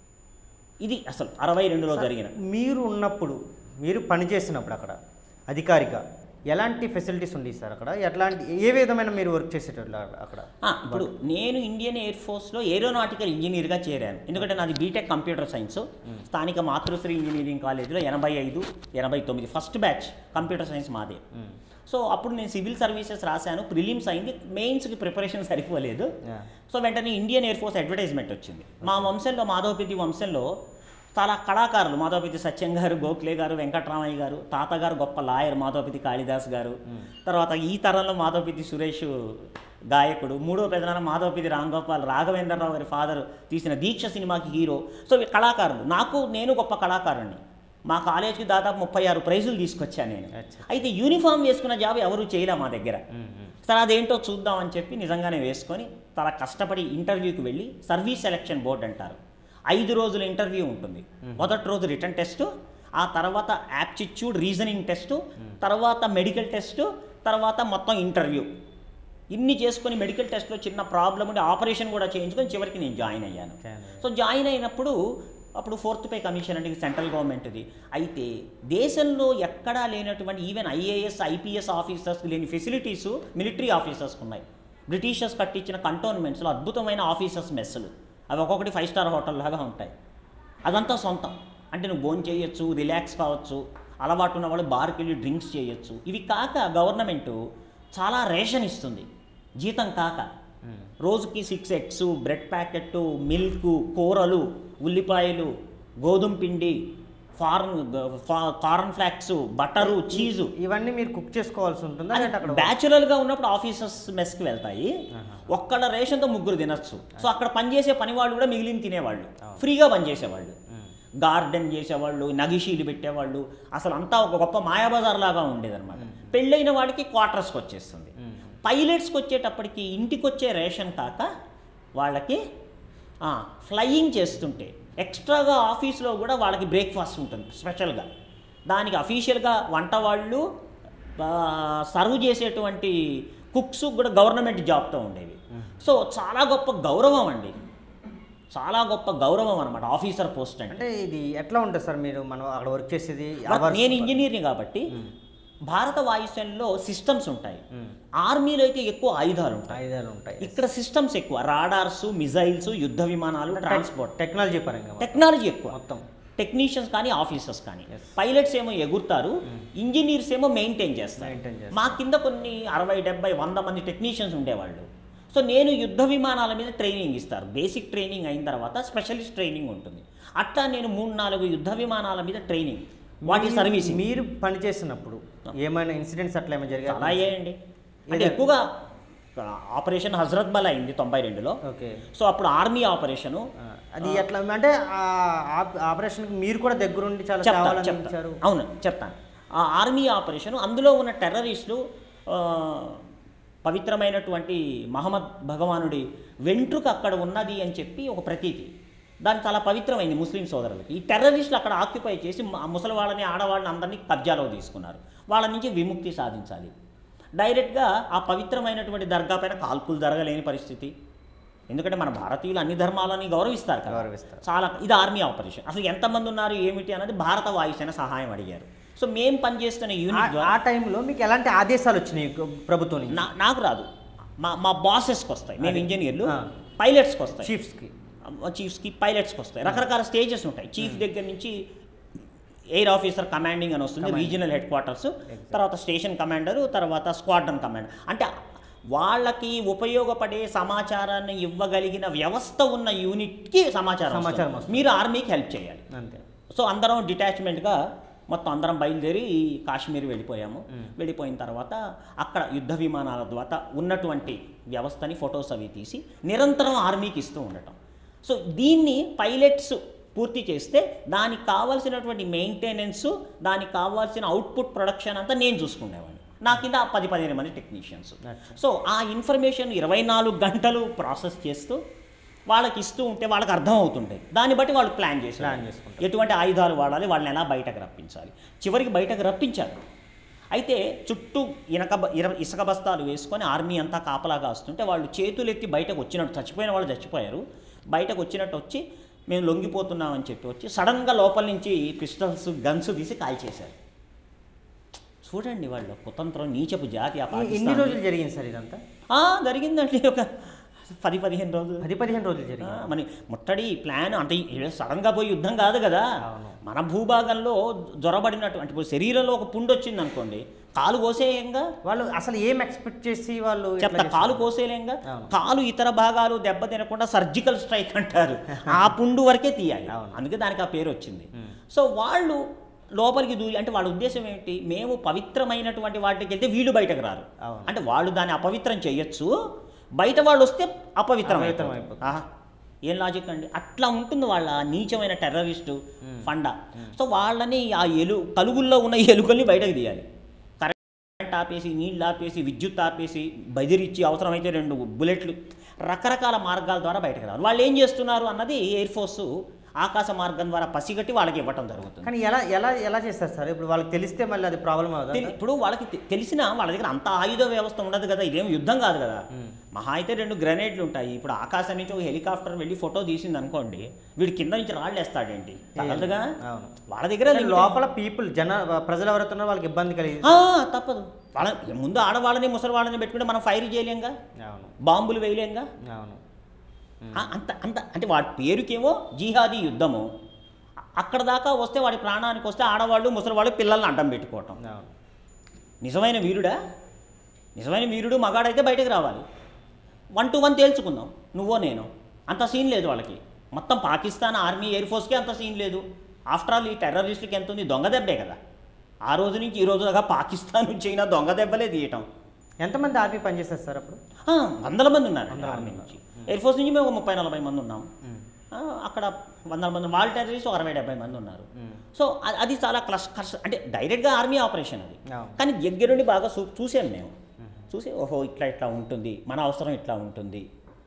ఇది అసలు అరవై రెండులో జరిగిన మీరు ఉన్నప్పుడు మీరు పనిచేసినప్పుడు అక్కడ అధికారిగా ఎలాంటి ఫెసిలిటీస్ ఉండేవి సార్ అక్కడ ఎట్లాంటి ఏ విధమైన మీరు వర్క్ చేసేటట్లు అక్కడ- అక్కడ ఆ, ఇప్పుడు నేను ఇండియన్ ఎయిర్ ఫోర్స్లో ఏరోనాటికల్ ఇంజనీర్గా చేరాను ఎందుకంటే నాది బీటెక్ కంప్యూటర్ సైన్స్ స్థానిక మాతృశ్రీ ఇంజనీరింగ్ కాలేజీలో ఎనభై ఐదు ఎనభై తొమ్మిది ఫస్ట్ బ్యాచ్ కంప్యూటర్ సైన్స్ మాదే మ్మ్. సో అప్పుడు నేను సివిల్ సర్వీసెస్ రాశాను ప్రిలిమ్స్ అయింది మెయిన్స్కి ప్రిపరేషన్ సరిపోలేదు Yeah. సో వెంటనే ఇండియన్ ఎయిర్ ఫోర్స్ అడ్వర్టైజ్మెంట్ వచ్చింది మా వంశంలో మాధవపెద్ది వంశంలో చాలా కళాకారులు మాధవపెద్ది సత్యం గారు గోఖలే గారు వెంకట్రామయ్య గారు తాతగారు గొప్ప లాయర్ మాధవపెద్ది కాళిదాస్ గారు తర్వాత ఈ తరంలో మాధవపెద్ది సురేష్ గాయకుడు మూడో పెదనాన్న మాధవపెద్ది రామ్ గోపాల్ రాఘవేంద్రరావు గారి ఫాదర్ తీసిన దీక్ష సినిమాకి హీరో సో ఈ కళాకారులు నాకు నేను గొప్ప కళాకారుణ్ణి మా కాలేజీకి దాదాపు ముప్పై ఆరు ప్రైజులు తీసుకొచ్చాను నేను అచ్చా. అయితే యూనిఫామ్ వేసుకున్న జాబ్ ఎవరు చేయలే మా దగ్గర మ్మ్, మ్మ్. సరే అదేంటో చూద్దామని చెప్పి నిజంగానే వేసుకొని చాలా కష్టపడి ఇంటర్వ్యూకి వెళ్ళి సర్వీస్ సెలక్షన్ బోర్డు అంటారు ఐదు రోజుల ఇంటర్వ్యూ ఉంటుంది మొదటి రోజు రిటర్న్ టెస్ట్ ఆ తర్వాత యాప్టిట్యూడ్ రీజనింగ్ టెస్ట్ తర్వాత మెడికల్ టెస్ట్ తర్వాత మొత్తం ఇంటర్వ్యూ ఇన్ని చేసుకొని మెడికల్ టెస్ట్లో చిన్న ప్రాబ్లం ఉండి ఆపరేషన్ కూడా చేయించుకొని చివరికి నేను జాయిన్ అయ్యాను Join సో జాయిన్ అయినప్పుడు అప్పుడు ఫోర్త్ పే కమిషన్ అంటే సెంట్రల్ గవర్నమెంట్ది అయితే దేశంలో ఎక్కడా లేనటువంటి ఈవెన్ ఐఏఎస్ ఐపీఎస్ ఆఫీసర్స్కి లేని ఫెసిలిటీస్ మిలిటరీ ఆఫీసర్స్కి ఉన్నాయి బ్రిటిషర్స్ కట్టించిన కంటోన్మెంట్స్లో అద్భుతమైన ఆఫీసర్స్ మెస్సులు అవి ఒక్కొక్కటి ఫైవ్ స్టార్ హోటల్ లాగా ఉంటాయి అదంతా సొంతం అంటే నువ్వు భోజనం చేయొచ్చు రిలాక్స్ కావచ్చు అలవాటు ఉన్న వాళ్ళు బార్కి వెళ్ళి డ్రింక్స్ చేయొచ్చు ఇవి కాక గవర్నమెంట్ చాలా రేషన్ ఇస్తుంది జీతం కాక మ్మ్. రోజుకి six eggs bread packet milk కూరలు ఉల్లిపాయలు గోధుమ పిండి ఫార్న్ కార్న్ ఫ్లాక్స్ బటరు చీజు ఇవన్నీ మీరు కుక్ చేసుకోవాల్సి ఉంటుందా లేదంటే అక్కడ బ్యాచులర్గా ఉన్నప్పుడు ఆఫీసర్స్ మెస్కి వెళ్తాయి ఒక్కడ రేషన్తో ముగ్గురు తినచ్చు సో అక్కడ పనిచేసే పని వాళ్ళు కూడా మిగిలిన తినేవాళ్ళు ఫ్రీగా పనిచేసేవాళ్ళు మ్మ్. గార్డెన్ చేసేవాళ్ళు నగిషీలు పెట్టేవాళ్ళు అసలు అంతా ఒక గొప్ప మాయాబజార్ లాగా ఉండేదన్నమాట పెళ్ళైన వాడికి క్వార్టర్స్కి వచ్చేస్తుంది మ్మ్. పైలట్స్కి వచ్చేటప్పటికి ఇంటికి వచ్చే రేషన్ కాక వాళ్ళకి ఆ, ఫ్లయింగ్ చేస్తుంటే ఎక్స్ట్రాగా ఆఫీస్లో కూడా వాళ్ళకి బ్రేక్ఫాస్ట్ ఉంటుంది స్పెషల్గా దానికి అఫీషియల్గా వంట వాళ్ళు ఆ, సర్వ్ చేసేటువంటి కుక్స్ కూడా గవర్నమెంట్ జాబ్తో ఉండేవి సో చాలా గొప్ప గౌరవం అండి చాలా గొప్ప గౌరవం అనమాట ఆఫీసర్ పోస్ట్ అంటే అంటే ఇది ఎట్లా ఉంటుంది సార్ మీరు మనం అక్కడ వర్క్ చేసేది బట్ hours- నేను ఇంజనీర్ని కాబట్టి భారత వాయుసేనలో సిస్టమ్స్ ఉంటాయి మ్మ్. ఆర్మీలో అయితే ఎక్కువ ఆయుధాలు ఉంటాయి ఆయుధాలు ఉంటాయి ఇక్కడ సిస్టమ్స్ ఎక్కువ రాడార్స్ మిజైల్స్ యుద్ధ విమానాలు ట్రాన్స్పోర్ట్ టెక్నాలజీ పరంగా టెక్నాలజీ ఎక్కువ మొత్తం టెక్నీషియన్స్ కానీ ఆఫీసర్స్ కానీ Yes. పైలట్స్ ఏమో ఎగురుతారు ఇంజనీర్స్ ఏమో మెయింటైన్ చేస్తారు Maintain చేస్తారు. మా కింద కొన్ని అరవై డెబ్బై వంద మంది టెక్నీషియన్స్ ఉండేవాళ్ళు సో నేను యుద్ధ విమానాల మీద ట్రైనింగ్ ఇస్తారు బేసిక్ ట్రైనింగ్ అయిన తర్వాత స్పెషలిస్ట్ ట్రైనింగ్ ఉంటుంది అట్లా నేను మూడు నాలుగు యుద్ధ విమానాల మీద ట్రైనింగ్ వాటి మీ- సర్వీసింగ్ మీరు పని చేసినప్పుడు ఏమైనా ఇన్సిడెంట్స్ అట్లా ఏమైనా చాలా జరిగాయి అయ్యాయండి అంటే ఏదండి? ఎక్కువగా ఆపరేషన్ హజరత్ బల్ అయింది తొంభై రెండులో ఓకే సో అప్పుడు ఆర్మీ ఆపరేషను ఆ, అది ఎట్లా అంటే ఆ ఆప్- ఆపరేషన్కి మీరు కూడా దగ్గరుండి చాలా చెప్తాను సేవలు చెప్తాను అందించారు అవును చెప్తాను ఆ ఆర్మీ ఆపరేషన్ అందులో ఉన్న టెర్రరిస్టులు ఆ, పవిత్రమైనటువంటి మహమ్మద్ భగవానుడి వెంట్రుక అక్కడ ఉన్నది అని చెప్పి ఒక ప్రతీతి దాని చాలా పవిత్రమైంది ముస్లిం సోదరులకి ఈ టెర్రరిస్టులు అక్కడ ఆక్యుపై చేసి మ- ముసలి వాళ్ళని ఆడవాళ్ళని అందరినీ కబ్జాలో తీసుకున్నారు వాళ్ళ నుంచి విముక్తి సాధించాలి డైరెక్ట్గా ఆ పవిత్రమైనటువంటి దర్గా పైన కాల్పులు జరగలేని పరిస్థితి ఎందుకంటే మన భారతీయులు అన్ని ధర్మాలని గౌరవిస్తారు కదా గౌరవిస్తారు. చాలా ఇది ఆర్మీ ఆపరేషన్ అసలు ఎంతమంది ఉన్నారు ఏమిటి అన్నది భారత వాయుసేన సహాయం అడిగారు సో మేము పనిచేస్తున్న యూనిట్ ఆ- ద్వారా ఆ టైంలో మీకు ఎలాంటి ఆదేశాలు వచ్చినాయి గ- ప్రభుత్వం నుంచి నా- నాకు రాదు మా మా బాసెస్కి వస్తాయి మేము ఇంజనీర్లు ఆ. పైలట్స్కి వస్తాయి చీఫ్స్కి చీఫ్స్కి పైలట్స్కి వస్తాయి రకరకాల స్టేజెస్ ఉంటాయి చీఫ్ దగ్గర నుంచి ఎయిర్ ఆఫీసర్ కమాండింగ్ అని వస్తుంది రీజనల్ హెడ్ క్వార్టర్స్ తర్వాత స్టేషన్ కమాండరు తర్వాత స్క్వాడ్రన్ కమాండర్ అంటే వాళ్ళకి ఉపయోగపడే సమాచారాన్ని ఇవ్వగలిగిన వ్యవస్థ ఉన్న యూనిట్కి సమాచారం సమాచారం వస్తుంది. వస్తుంది. మీరు ఆర్మీకి హెల్ప్ చేయాలి అంతే సో అందరం డిటాచ్మెంట్గా మొత్తం అందరం బయలుదేరి కాశ్మీర్ వెళ్ళిపోయాము వెళ్ళిపోయిన తర్వాత అక్కడ యుద్ధ విమానాల ద్వారా ఉన్నటువంటి వ్యవస్థని ఫొటోస్ అవి తీసి నిరంతరం ఆర్మీకి ఇస్తూ ఉండటం సో దీన్ని పైలట్స్ పూర్తి చేస్తే దానికి కావాల్సినటువంటి మెయింటెనెన్స్ దానికి కావాల్సిన అవుట్పుట్ ప్రొడక్షన్ అంతా నేను చూసుకునేవాడిని నా కింద పది పదిహేను మంది టెక్నీషియన్స్ అచ్చా. సో ఆ ఇన్ఫర్మేషన్ ఇరవై నాలుగు గంటలు ప్రాసెస్ చేస్తూ వాళ్ళకి ఇస్తూ ఉంటే వాళ్ళకి అర్థం అవుతుంటాయి దాన్ని బట్టి వాళ్ళు ప్లాన్ చేసి ప్లాన్ చేసుకుంటారు. ఎటువంటి ఆయుధాలు వాడాలి వాళ్ళని ఎలా బయటకు రప్పించాలి చివరికి బయటకు రప్పించారు అయితే చుట్టూ ఇనక బ- ఇర ఇసుక బస్తాలు వేసుకొని ఆర్మీ అంతా కాపలాగా వస్తుంటే వాళ్ళు చేతులు ఎత్తి బయటకు వచ్చినట్టు చచ్చిపోయిన వాళ్ళు చచ్చిపోయారు బయటకు వచ్చినట్టు వచ్చి మేము లొంగిపోతున్నామని చెప్పి వచ్చి సడన్గా లోపల నుంచి పిస్టల్స్ గన్స్ తీసి కాల్చేశారు చూడండి వాళ్ళు కుతంత్రం నీచపు జాతి ఆ ఈ- ఎన్ని పాకిస్తాన్ రోజులు జరిగింది సార్ ఇదంతా ఆ, జరిగిందండి ఒక పది పదిహేను రోజులు పది పదిహేను రోజులు ఆ, జరిగింది మరి ముట్టడి ప్లాన్ అంటే ఈ- సడన్గా పోయి యుద్ధం కాదు కదా అవును. మన భూభాగంలో జ్వరబడినట్టు అంటే ఇప్పుడు శరీరంలో ఒక పుండు వచ్చింది అనుకోండి కాలు కోసేయంగా వాళ్ళు అసలు ఏం ఎక్స్పెక్ట్ చేసి వాళ్ళు ఇట్లా చెప్తా చేశారు? కాలు కోసేయలేంగా అవును. కాలు ఇతర భాగాలు దెబ్బ తినకుండా సర్జికల్ స్ట్రైక్ అంటారు ఆ పుండు వరకే తీయాలి అవును. అందుకే దానికి ఆ పేరు వచ్చింది మ్మ్. సో వాళ్ళు లోపలికి దూరి అంటే వాళ్ళ ఉద్దేశం ఏంటి మేము పవిత్రమైనటువంటి వాటికి వెళ్తే వీళ్ళు బయటకు రారు అవును. అంటే వాళ్ళు దాన్ని అపవిత్రం చేయొచ్చు బయట వాళ్ళు వస్తే అపవిత్రం అపవిత్రం అయిపోతుంది. అయిపోతుంది. ఆహా, ఏం లాజిక్ అండి అట్లా ఉంటుంది వాళ్ళ నీచమైన టెర్రరిస్టు ఫండా సో వాళ్ళని ఆ ఎలు కలుగుల్లో ఉన్న ఎలుకల్ని బయటకు తీయాలి కరెంట్ ఆపేసి నీళ్ళు ఆపేసి విద్యుత్ ఆపేసి బదిరిచ్చి అవసరమైతే రెండు బుల్లెట్లు రకరకాల మార్గాల ద్వారా బయటకు రావాలి వాళ్ళు ఏం చేస్తున్నారు అన్నది ఎయిర్ ఫోర్స్ ఆకాశ మార్గం ద్వారా పసిగట్టి వాళ్ళకి ఇవ్వటం జరుగుతుంది కానీ ఎలా ఎలా ఎలా చేస్తారు సార్ ఇప్పుడు వాళ్ళకి తెలిస్తే మళ్ళీ అది ప్రాబ్లం అవుతుంది తెలి- ఇప్పుడు వాళ్ళకి తె- తెలిసిన వాళ్ళ దగ్గర అంత ఆయుధ వ్యవస్థ ఉండదు కదా ఇదేం యుద్ధం కాదు కదా మహా అయితే రెండు గ్రెనేడ్లు ఉంటాయి ఇప్పుడు ఆకాశం నుంచి ఒక హెలికాప్టర్ వెళ్ళి ఫోటో తీసింది అనుకోండి వీడి కింద నుంచి రాళ్ళు వేస్తాడేంటి తగలదుగా అవును వాళ్ళ దగ్గర కానీ limit- లోపల పీపుల్ జన ప్రజలు ఎవరైతే ఉన్నారో వాళ్ళకి ఇబ్బంది కలిగి ఆ, తప్పదు వాళ్ళ ముందు ఆడవాళ్ళని ముసలి వాళ్ళని పెట్టుకుంటే మనం ఫైర్ చేయలేంగా అవును బాంబులు వేయలేంగా అవును ఆ, అంత అంత అంటే వాడి పేరుకేమో జిహాదీ యుద్ధము అక్కడ దాకా వస్తే వాడి ప్రాణానికి వస్తే ఆడవాళ్ళు ముసలివాళ్ళు పిల్లల్ని అడ్డం పెట్టుకోవటం అవును నిజమైన వీరుడా నిజమైన వీరుడు మగాడైతే బయటకు రావాలి వన్ టు వన్ తేల్చుకుందాం నువ్వో నేను అంత సీన్ లేదు వాళ్ళకి మొత్తం పాకిస్తాన్ ఆర్మీ ఎయిర్ ఫోర్స్కి అంత సీన్ లేదు ఆఫ్టర్ ఆల్ ఈ టెర్రరిస్టులకి ఎంత ఉంది దొంగ దెబ్బే కదా ఆ రోజు నుంచి ఈ రోజు దాకా పాకిస్తాన్ చైనా దొంగ దెబ్బలే తీయటం ఎంతమంది ఆర్మీ పనిచేస్తారు సార్ అప్పుడు ఆ, వందల మంది ఉన్నారు వందల ఆర్మీ మంది నుంచి ఎయిర్ ఫోర్స్ నుంచి మేము ఒక ముప్పై నలభై మంది ఉన్నాం మ్మ్. ఆ, అక్కడ వందల మంది వాళ్ళ టెర్రరిస్ట్ ఒక అరవై డెబ్బై మంది ఉన్నారు మ్మ్. సో అది- అది చాలా క్లస్ కష్ట అంటే డైరెక్ట్గా ఆర్మీ ఆపరేషన్ అది అవును. కానీ దగ్గరుండి బాగా చూ చూసాం మేము చూసి ఓహో ఇట్లా ఇట్లా ఉంటుంది మన అవసరం ఇట్లా ఉంటుంది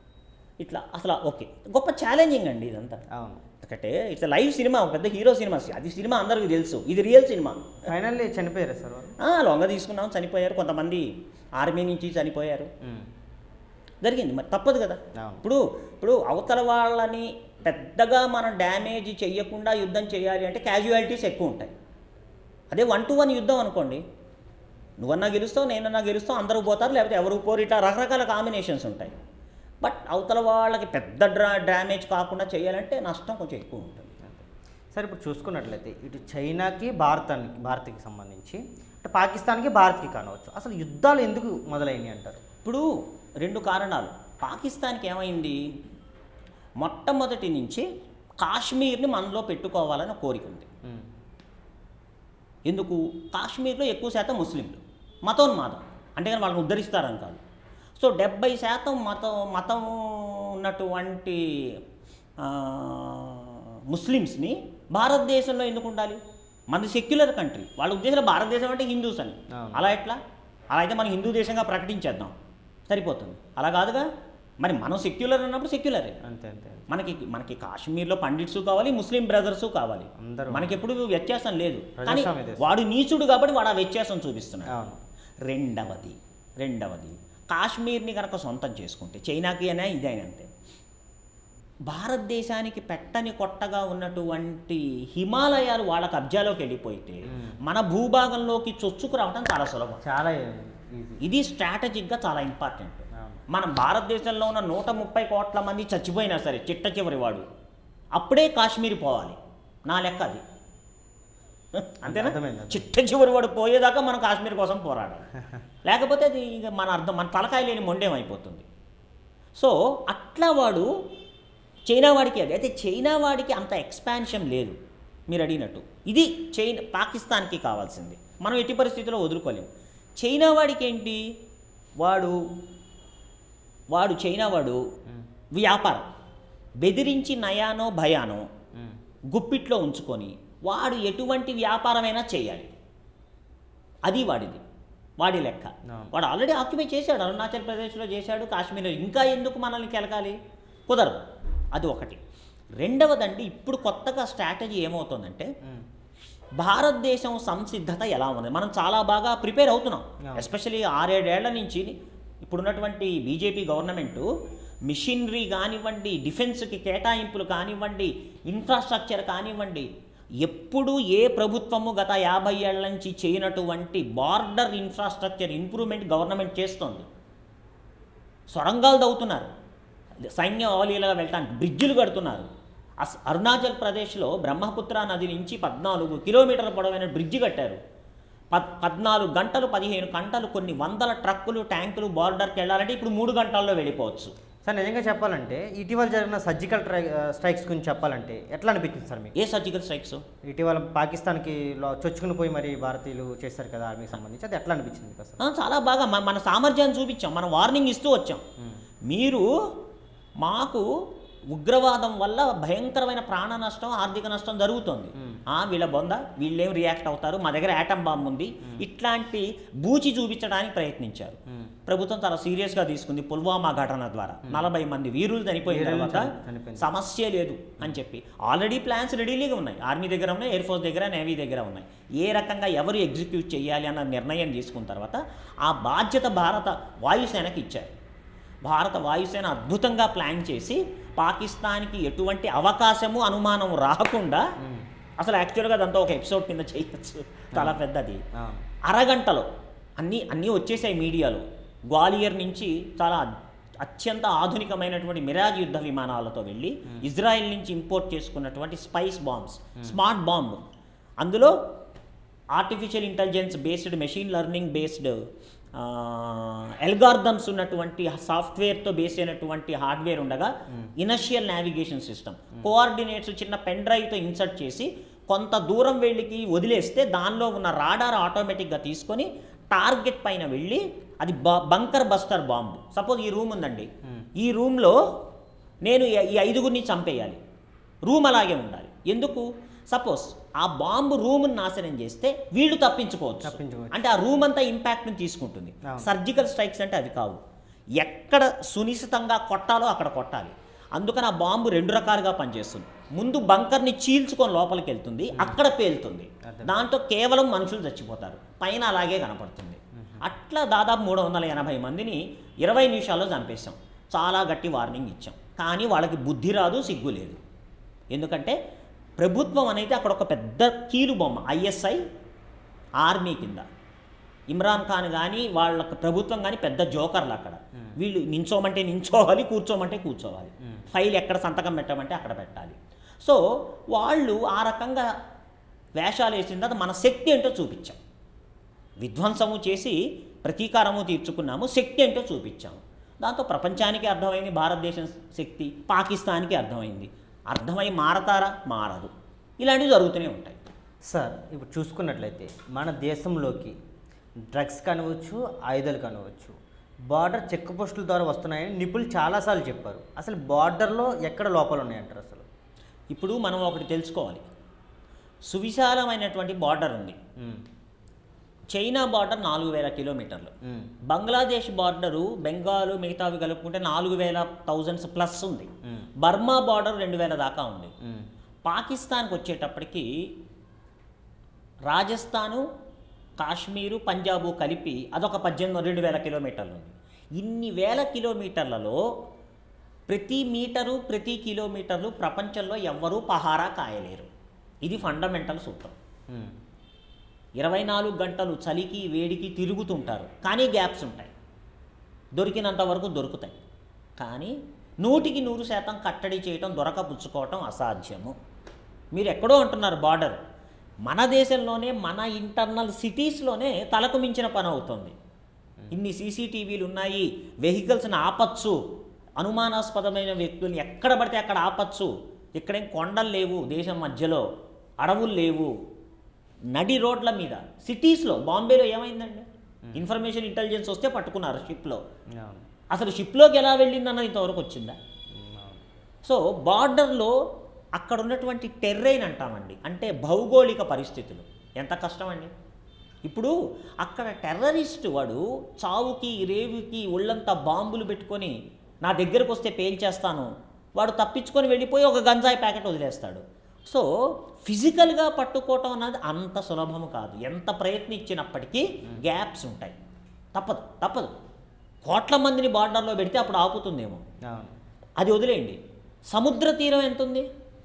ఇట్లా అసలు ఓకే గొప్ప ఛాలెంజింగ్ అండి ఇదంతా అవును ఎందుకంటే ఇట్స్ లైవ్ సినిమా ఒక పెద్ద హీరో సినిమా అది సినిమా అందరికీ తెలుసు ఇది రియల్ సినిమా ఫైనల్లీ చనిపోయారా సార్ వాళ్ళు ఆ, లొంగ తీసుకున్నాం చనిపోయారు కొంతమంది ఆర్మీ నుంచి చనిపోయారు మ్మ్. జరిగింది మరి తప్పదు కదా అవును. ఇప్పుడు ఇప్పుడు అవతల వాళ్ళని పెద్దగా మనం డ్యామేజ్ చెయ్యకుండా యుద్ధం చేయాలి అంటే క్యాజువాలిటీస్ ఎక్కువ ఉంటాయి అదే వన్ టు వన్ యుద్ధం అనుకోండి నువ్వన్నా గెలుస్తావు నేనన్నా గెలుస్తావు అందరూ పోతారు లేకపోతే ఎవరు పోరు ఇట్లా రకరకాల కాంబినేషన్స్ ఉంటాయి బట్ అవతల వాళ్ళకి పెద్ద డ్రా డ్యామేజ్ కాకుండా చేయాలంటే నష్టం కొంచెం ఎక్కువ ఉంటుంది సార్ ఇప్పుడు చూసుకున్నట్లయితే ఇటు చైనాకి భారతానికి భారత్కి సంబంధించి అంటే పాకిస్తాన్కి భారత్కి కానవచ్చు అసలు యుద్ధాలు ఎందుకు మొదలైనవి అంటారు ఇప్పుడు రెండు కారణాలు పాకిస్తాన్కి ఏమైంది మొట్టమొదటి నుంచి కాశ్మీర్ని మనలో పెట్టుకోవాలని కోరిక ఉంది మ్మ్. ఎందుకు కాశ్మీర్లో ఎక్కువ శాతం ముస్లింలు మతోన్మాదం అంటే కానీ వాళ్ళని ఉద్ధరిస్తారని కాదు సో డెబ్బై శాతం మతం మతం ఉన్నటువంటి ఆ, ముస్లిమ్స్ని భారతదేశంలో ఎందుకు ఉండాలి మనది సెక్యులర్ కంట్రీ వాళ్ళ ఉద్దేశంలో భారతదేశం అంటే హిందూస్ అని అవును. అలా ఎట్లా అలా అయితే మనం హిందూ దేశంగా ప్రకటించేద్దాం సరిపోతుంది అలా కాదుగా మరి మనం సెక్యులర్ అన్నప్పుడు సెక్యులరే అంతే అంతే మనకి మనకి కాశ్మీర్లో పండిట్స్ కావాలి ముస్లిం బ్రదర్స్ కావాలి అందరూ మనకి ఎప్పుడు వ్యత్యాసం లేదు కానీ ప్రజాస్వామ్య దేశం. వాడు నీచుడు కాబట్టి వాడు ఆ వ్యత్యాసం చూపిస్తున్నాడు అవును రెండవది రెండవది కాశ్మీర్ని కనుక సొంతం చేసుకుంటే చైనాకి అయినా ఇదైనా అంతే భారతదేశానికి పెట్టని కొట్టగా ఉన్నటువంటి హిమాలయాలు వాళ్ళ కబ్జాలోకి వెళ్ళిపోయితే మన భూభాగంలోకి చొచ్చుకు రావడం చాలా సులభం చాలా ఈజీ ఇది స్ట్రాటజిక్గా చాలా ఇంపార్టెంట్ అవును మనం భారతదేశంలో ఉన్న నూట ముప్పై కోట్ల మంది చచ్చిపోయినా సరే చిట్ట చివరి వాడు అప్పుడే కాశ్మీర్ పోవాలి నా లెక్క అది అంతేనా అర్థమైంది, అర్థమైంది. చిట్ట చివరి వాడు పోయేదాకా మనం కాశ్మీర్ కోసం పోరాడాలి లేకపోతే అది ఇక మన అర్థం మన తలకాయ లేని మొండేం అయిపోతుంది సో అట్లా వాడు చైనా వాడికి అది అయితే చైనా వాడికి అంత ఎక్స్పాన్షన్ లేదు మీరు అడిగినట్టు ఇది చైనా పాకిస్తాన్కి కావాల్సింది మనం ఎట్టి పరిస్థితుల్లో వదులుకోలేము చైనా వాడికి ఏంటి వాడు వాడు చైనా వాడు వ్యాపారం బెదిరించి నయానో భయానో గుప్పిట్లో ఉంచుకొని వాడు ఎటువంటి వ్యాపారమైనా చేయాలి అది వాడిది వాడి లెక్క అవును. వాడు ఆల్రెడీ ఆక్యుపై చేశాడు అరుణాచల్ ప్రదేశ్లో చేశాడు కాశ్మీర్లో ఇంకా ఎందుకు మనల్ని కెలకాలి కుదరదు అది ఒకటి రెండవదండి ఇప్పుడు కొత్తగా స్ట్రాటజీ ఏమవుతుందంటే భారతదేశం సంసిద్ధత ఎలా ఉంది మనం చాలా బాగా ప్రిపేర్ అవుతున్నాం Yeah. ఎస్పెషలీ ఆరేడేళ్ల నుంచి ఇప్పుడున్నటువంటి బీజేపీ గవర్నమెంటు మిషనరీ కానివ్వండి డిఫెన్స్కి కేటాయింపులు కానివ్వండి ఇన్ఫ్రాస్ట్రక్చర్ కానివ్వండి ఎప్పుడు ఏ ప్రభుత్వము గత యాభై ఏళ్ల నుంచి చేయనటువంటి బార్డర్ ఇన్ఫ్రాస్ట్రక్చర్ ఇంప్రూవ్మెంట్ గవర్నమెంట్ చేస్తోంది సొరంగాలు దవ్వుతున్నారు సైన్యం అవలీలగా వెళ్ళటానికి బ్రిడ్జిలు కడుతున్నారు అస్ అరుణాచల్ ప్రదేశ్లో బ్రహ్మపుత్ర నది నుంచి పద్నాలుగు కిలోమీటర్ల పొడవైన బ్రిడ్జి కట్టారు పద్ పద్నాలుగు గంటలు పదిహేను గంటలు కొన్ని వందల ట్రక్కులు ట్యాంకులు బార్డర్కి వెళ్ళాలంటే ఇప్పుడు మూడు గంటల్లో వెళ్ళిపోవచ్చు సార్ నిజంగా చెప్పాలంటే ఇటీవల జరిగిన సర్జికల్ ట్రై స్ట్రైక్స్ గురించి చెప్పాలంటే ఎట్లా అనిపించింది సార్ మీకు ఏ సర్జికల్ స్ట్రైక్స్ ఇటీవల పాకిస్తాన్కి లో- చొచ్చుకుని పోయి మరి భారతీయులు చేశారు కదా ఆర్మీకి సంబంధించి అది ఎట్లా అనిపించింది మీకు అసలు ఆ, చాలా బాగా మన మన సామర్థ్యాన్ని చూపించాం మనం వార్నింగ్ ఇస్తూ వచ్చాం మీరు మాకు ఉగ్రవాదం వల్ల భయంకరమైన ప్రాణ నష్టం ఆర్థిక నష్టం జరుగుతుంది ఆ వీళ్ళ బొంద వీళ్ళేం రియాక్ట్ అవుతారు మా దగ్గర యాటం బాంబ్ ఉంది ఇట్లాంటి బూచి చూపించడానికి ప్రయత్నించారు ప్రభుత్వం చాలా సీరియస్గా తీసుకుంది పుల్వామా ఘటన ద్వారా నలభై మంది వీరులు చనిపోయిన వీరులు తర్వాత చని- చనిపోయింది. సమస్య లేదు అని చెప్పి ఆల్రెడీ ప్లాన్స్ రెడీలీగా ఉన్నాయి ఆర్మీ దగ్గర ఉన్నాయి ఎయిర్ ఫోర్స్ దగ్గర నేవీ దగ్గర ఉన్నాయి ఏ రకంగా ఎవరు ఎగ్జిక్యూట్ చేయాలి అన్న నిర్ణయం తీసుకున్న తర్వాత ఆ బాధ్యత భారత వాయుసేనకి ఇచ్చారు భారత వాయుసేన అద్భుతంగా ప్లాన్ చేసి పాకిస్తాన్కి ఎటువంటి అవకాశము అనుమానం రాకుండా అసలు యాక్చువల్గా అదంతా ఒక ఎపిసోడ్ కింద చేయొచ్చు చాలా పెద్దది అవును. అరగంటలో అన్నీ అన్నీ వచ్చేసాయి మీడియాలో గ్వాలియర్ నుంచి చాలా అత్యంత ఆధునికమైనటువంటి మిరాజ్ యుద్ధ విమానాలతో వెళ్ళి ఇజ్రాయెల్ నుంచి ఇంపోర్ట్ చేసుకున్నటువంటి స్పైస్ బాంబ్స్ స్మార్ట్ బాంబ్ అందులో artificial intelligence based machine learning based algorithms ఉన్నటువంటి సాఫ్ట్వేర్తో బేస్ అయినటువంటి హార్డ్వేర్ ఉండగా ఇనర్షియల్ నావిగేషన్ సిస్టమ్ కోఆర్డినేట్స్ చిన్న పెన్ డ్రైవ్తో ఇన్సర్ట్ చేసి కొంత దూరం వెళ్ళికి వదిలేస్తే దానిలో ఉన్న రాడార్ ఆటోమేటిక్గా తీసుకొని టార్గెట్ పైన వెళ్ళి అది బ- బంకర్ బస్టర్ బాంబు సపోజ్ ఈ రూమ్ ఉందండి ఈ రూమ్లో నేను ఈ- ఈ ఐదుగురిని చంపేయాలి రూమ్ అలాగే ఉండాలి ఎందుకు సపోజ్ ఆ బాంబు రూమ్ని నాశనం చేస్తే వీళ్ళు తప్పించుకోవచ్చు తప్పించుకోవచ్చు. అంటే ఆ రూమ్ అంతా ఇంపాక్ట్ని తీసుకుంటుంది అవును. సర్జికల్ స్ట్రైక్స్ అంటే అవి కావు ఎక్కడ సునిశ్చితంగా కొట్టాలో అక్కడ కొట్టాలి అందుకని ఆ బాంబు రెండు రకాలుగా పనిచేస్తుంది ముందు బంకర్ని చీల్చుకొని లోపలికి వెళ్తుంది అక్కడ పేలుతుంది అర్థం. దాంతో కేవలం మనుషులు చచ్చిపోతారు పైన అలాగే కనపడుతుంది అట్లా దాదాపు మూడు వందల ఎనభై మందిని ఇరవై నిమిషాల్లో చంపేశాం చాలా గట్టి వార్నింగ్ ఇచ్చాం కానీ వాళ్ళకి బుద్ధి రాదు సిగ్గు లేదు ఎందుకంటే ప్రభుత్వం అనేది అక్కడ ఒక పెద్ద కీలు బొమ్మ ఐఎస్ఐ ఆర్మీ కింద ఇమ్రాన్ ఖాన్ కానీ వాళ్ళ ప్రభుత్వం కానీ పెద్ద జోకర్లు అక్కడ వీళ్ళు నించోమంటే నించోవాలి కూర్చోమంటే కూర్చోవాలి ఫైల్ ఎక్కడ సంతకం పెట్టమంటే అక్కడ పెట్టాలి సో వాళ్ళు ఆ రకంగా వేషాలు వేసిన తర్వాత మన శక్తి ఏంటో చూపించాం విధ్వంసము చేసి ప్రతీకారము తీర్చుకున్నాము శక్తి ఏంటో చూపించాము దాంతో ప్రపంచానికి అర్థమైంది భారతదేశం శక్తి పాకిస్తాన్కి అర్థమైంది అర్థమై మారతారా మారదు ఇలాంటివి జరుగుతూనే ఉంటాయి సార్ ఇప్పుడు చూసుకున్నట్లయితే మన దేశంలోకి డ్రగ్స్ కానివచ్చు ఆయుధాలు కానివచ్చు బార్డర్ చెక్ పోస్టుల ద్వారా వస్తున్నాయని నిపుణులు చాలాసార్లు చెప్పారు అసలు బార్డర్లో ఎక్కడ లోపాలు ఉన్నాయంటారు అసలు ఇప్పుడు మనం ఒకటి తెలుసుకోవాలి సువిశాలమైనటువంటి బార్డర్ ఉంది ఉమ్, చైనా బార్డర్ నాలుగు వేల కిలోమీటర్లు ఉమ్, బంగ్లాదేశ్ బార్డరు బెంగాల్ మిగతావి కలుపుకుంటే నాలుగు వేల థౌజండ్స్ ప్లస్ ఉంది ఉమ్, బర్మా బార్డర్ రెండు వేల దాకా ఉంది ఉమ్, పాకిస్తాన్కి వచ్చేటప్పటికి రాజస్థాను కాశ్మీరు పంజాబు కలిపి అదొక పద్దెనిమిది రెండు వేల కిలోమీటర్లు ఉంది ఇన్ని వేల కిలోమీటర్లలో ప్రతి మీటరు ప్రతి కిలోమీటర్లు ప్రపంచంలో ఎవ్వరూ పహారా కాయలేరు ఇది ఫండమెంటల్ సూత్రం ఉమ్, ఇరవై నాలుగు గంటలు చలికి వేడికి తిరుగుతుంటారు కానీ గ్యాప్స్ ఉంటాయి దొరికినంత వరకు దొరుకుతాయి కానీ నూటికి నూరు శాతం కట్టడి చేయటం దొరకపుచ్చుకోవటం అసాధ్యము మీరు ఎక్కడో అంటున్నారు బార్డర్ మన దేశంలోనే మన ఇంటర్నల్ సిటీస్లోనే తలకు మించిన పని అవుతుంది ఇన్ని సీసీటీవీలు ఉన్నాయి వెహికల్స్ని ఆపచ్చు అనుమానాస్పదమైన వ్యక్తుల్ని ఎక్కడ పడితే అక్కడ ఆపచ్చు ఇక్కడేం కొండలు లేవు దేశం మధ్యలో అడవులు లేవు నడి రోడ్ల మీద సిటీస్లో బాంబేలో ఏమైందండి ఇన్ఫర్మేషన్ ఇంటెలిజెన్స్ వస్తే పట్టుకున్నారు షిప్లో అవును అసలు షిప్లోకి ఎలా వెళ్ళిందన్నది ఇంతవరకు వచ్చిందా ఉమ్, అవును సో బార్డర్లో అక్కడ ఉన్నటువంటి టెర్రైన్ అంటామండి అంటే భౌగోళిక పరిస్థితులు ఎంత కష్టం అండి ఇప్పుడు అక్కడ టెర్రరిస్ట్ వాడు చావుకి రేవుకి ఒళ్ళంతా బాంబులు పెట్టుకొని నా దగ్గరకు వస్తే పేల్చేస్తాను వాడు తప్పించుకొని వెళ్ళిపోయి ఒక గంజాయి ప్యాకెట్ వదిలేస్తాడు సో ఫిజికల్గా పట్టుకోవటం అన్నది అంత సులభము కాదు ఎంత ప్రయత్నించినప్పటికీ గ్యాప్స్ ఉంటాయి తప్పదు తప్పదు కోట్ల మందిని బార్డర్లో పెడితే అప్పుడు ఆపుతుందేమో అవును అది వదిలేయండి సముద్ర తీరం ఎంత ఉంది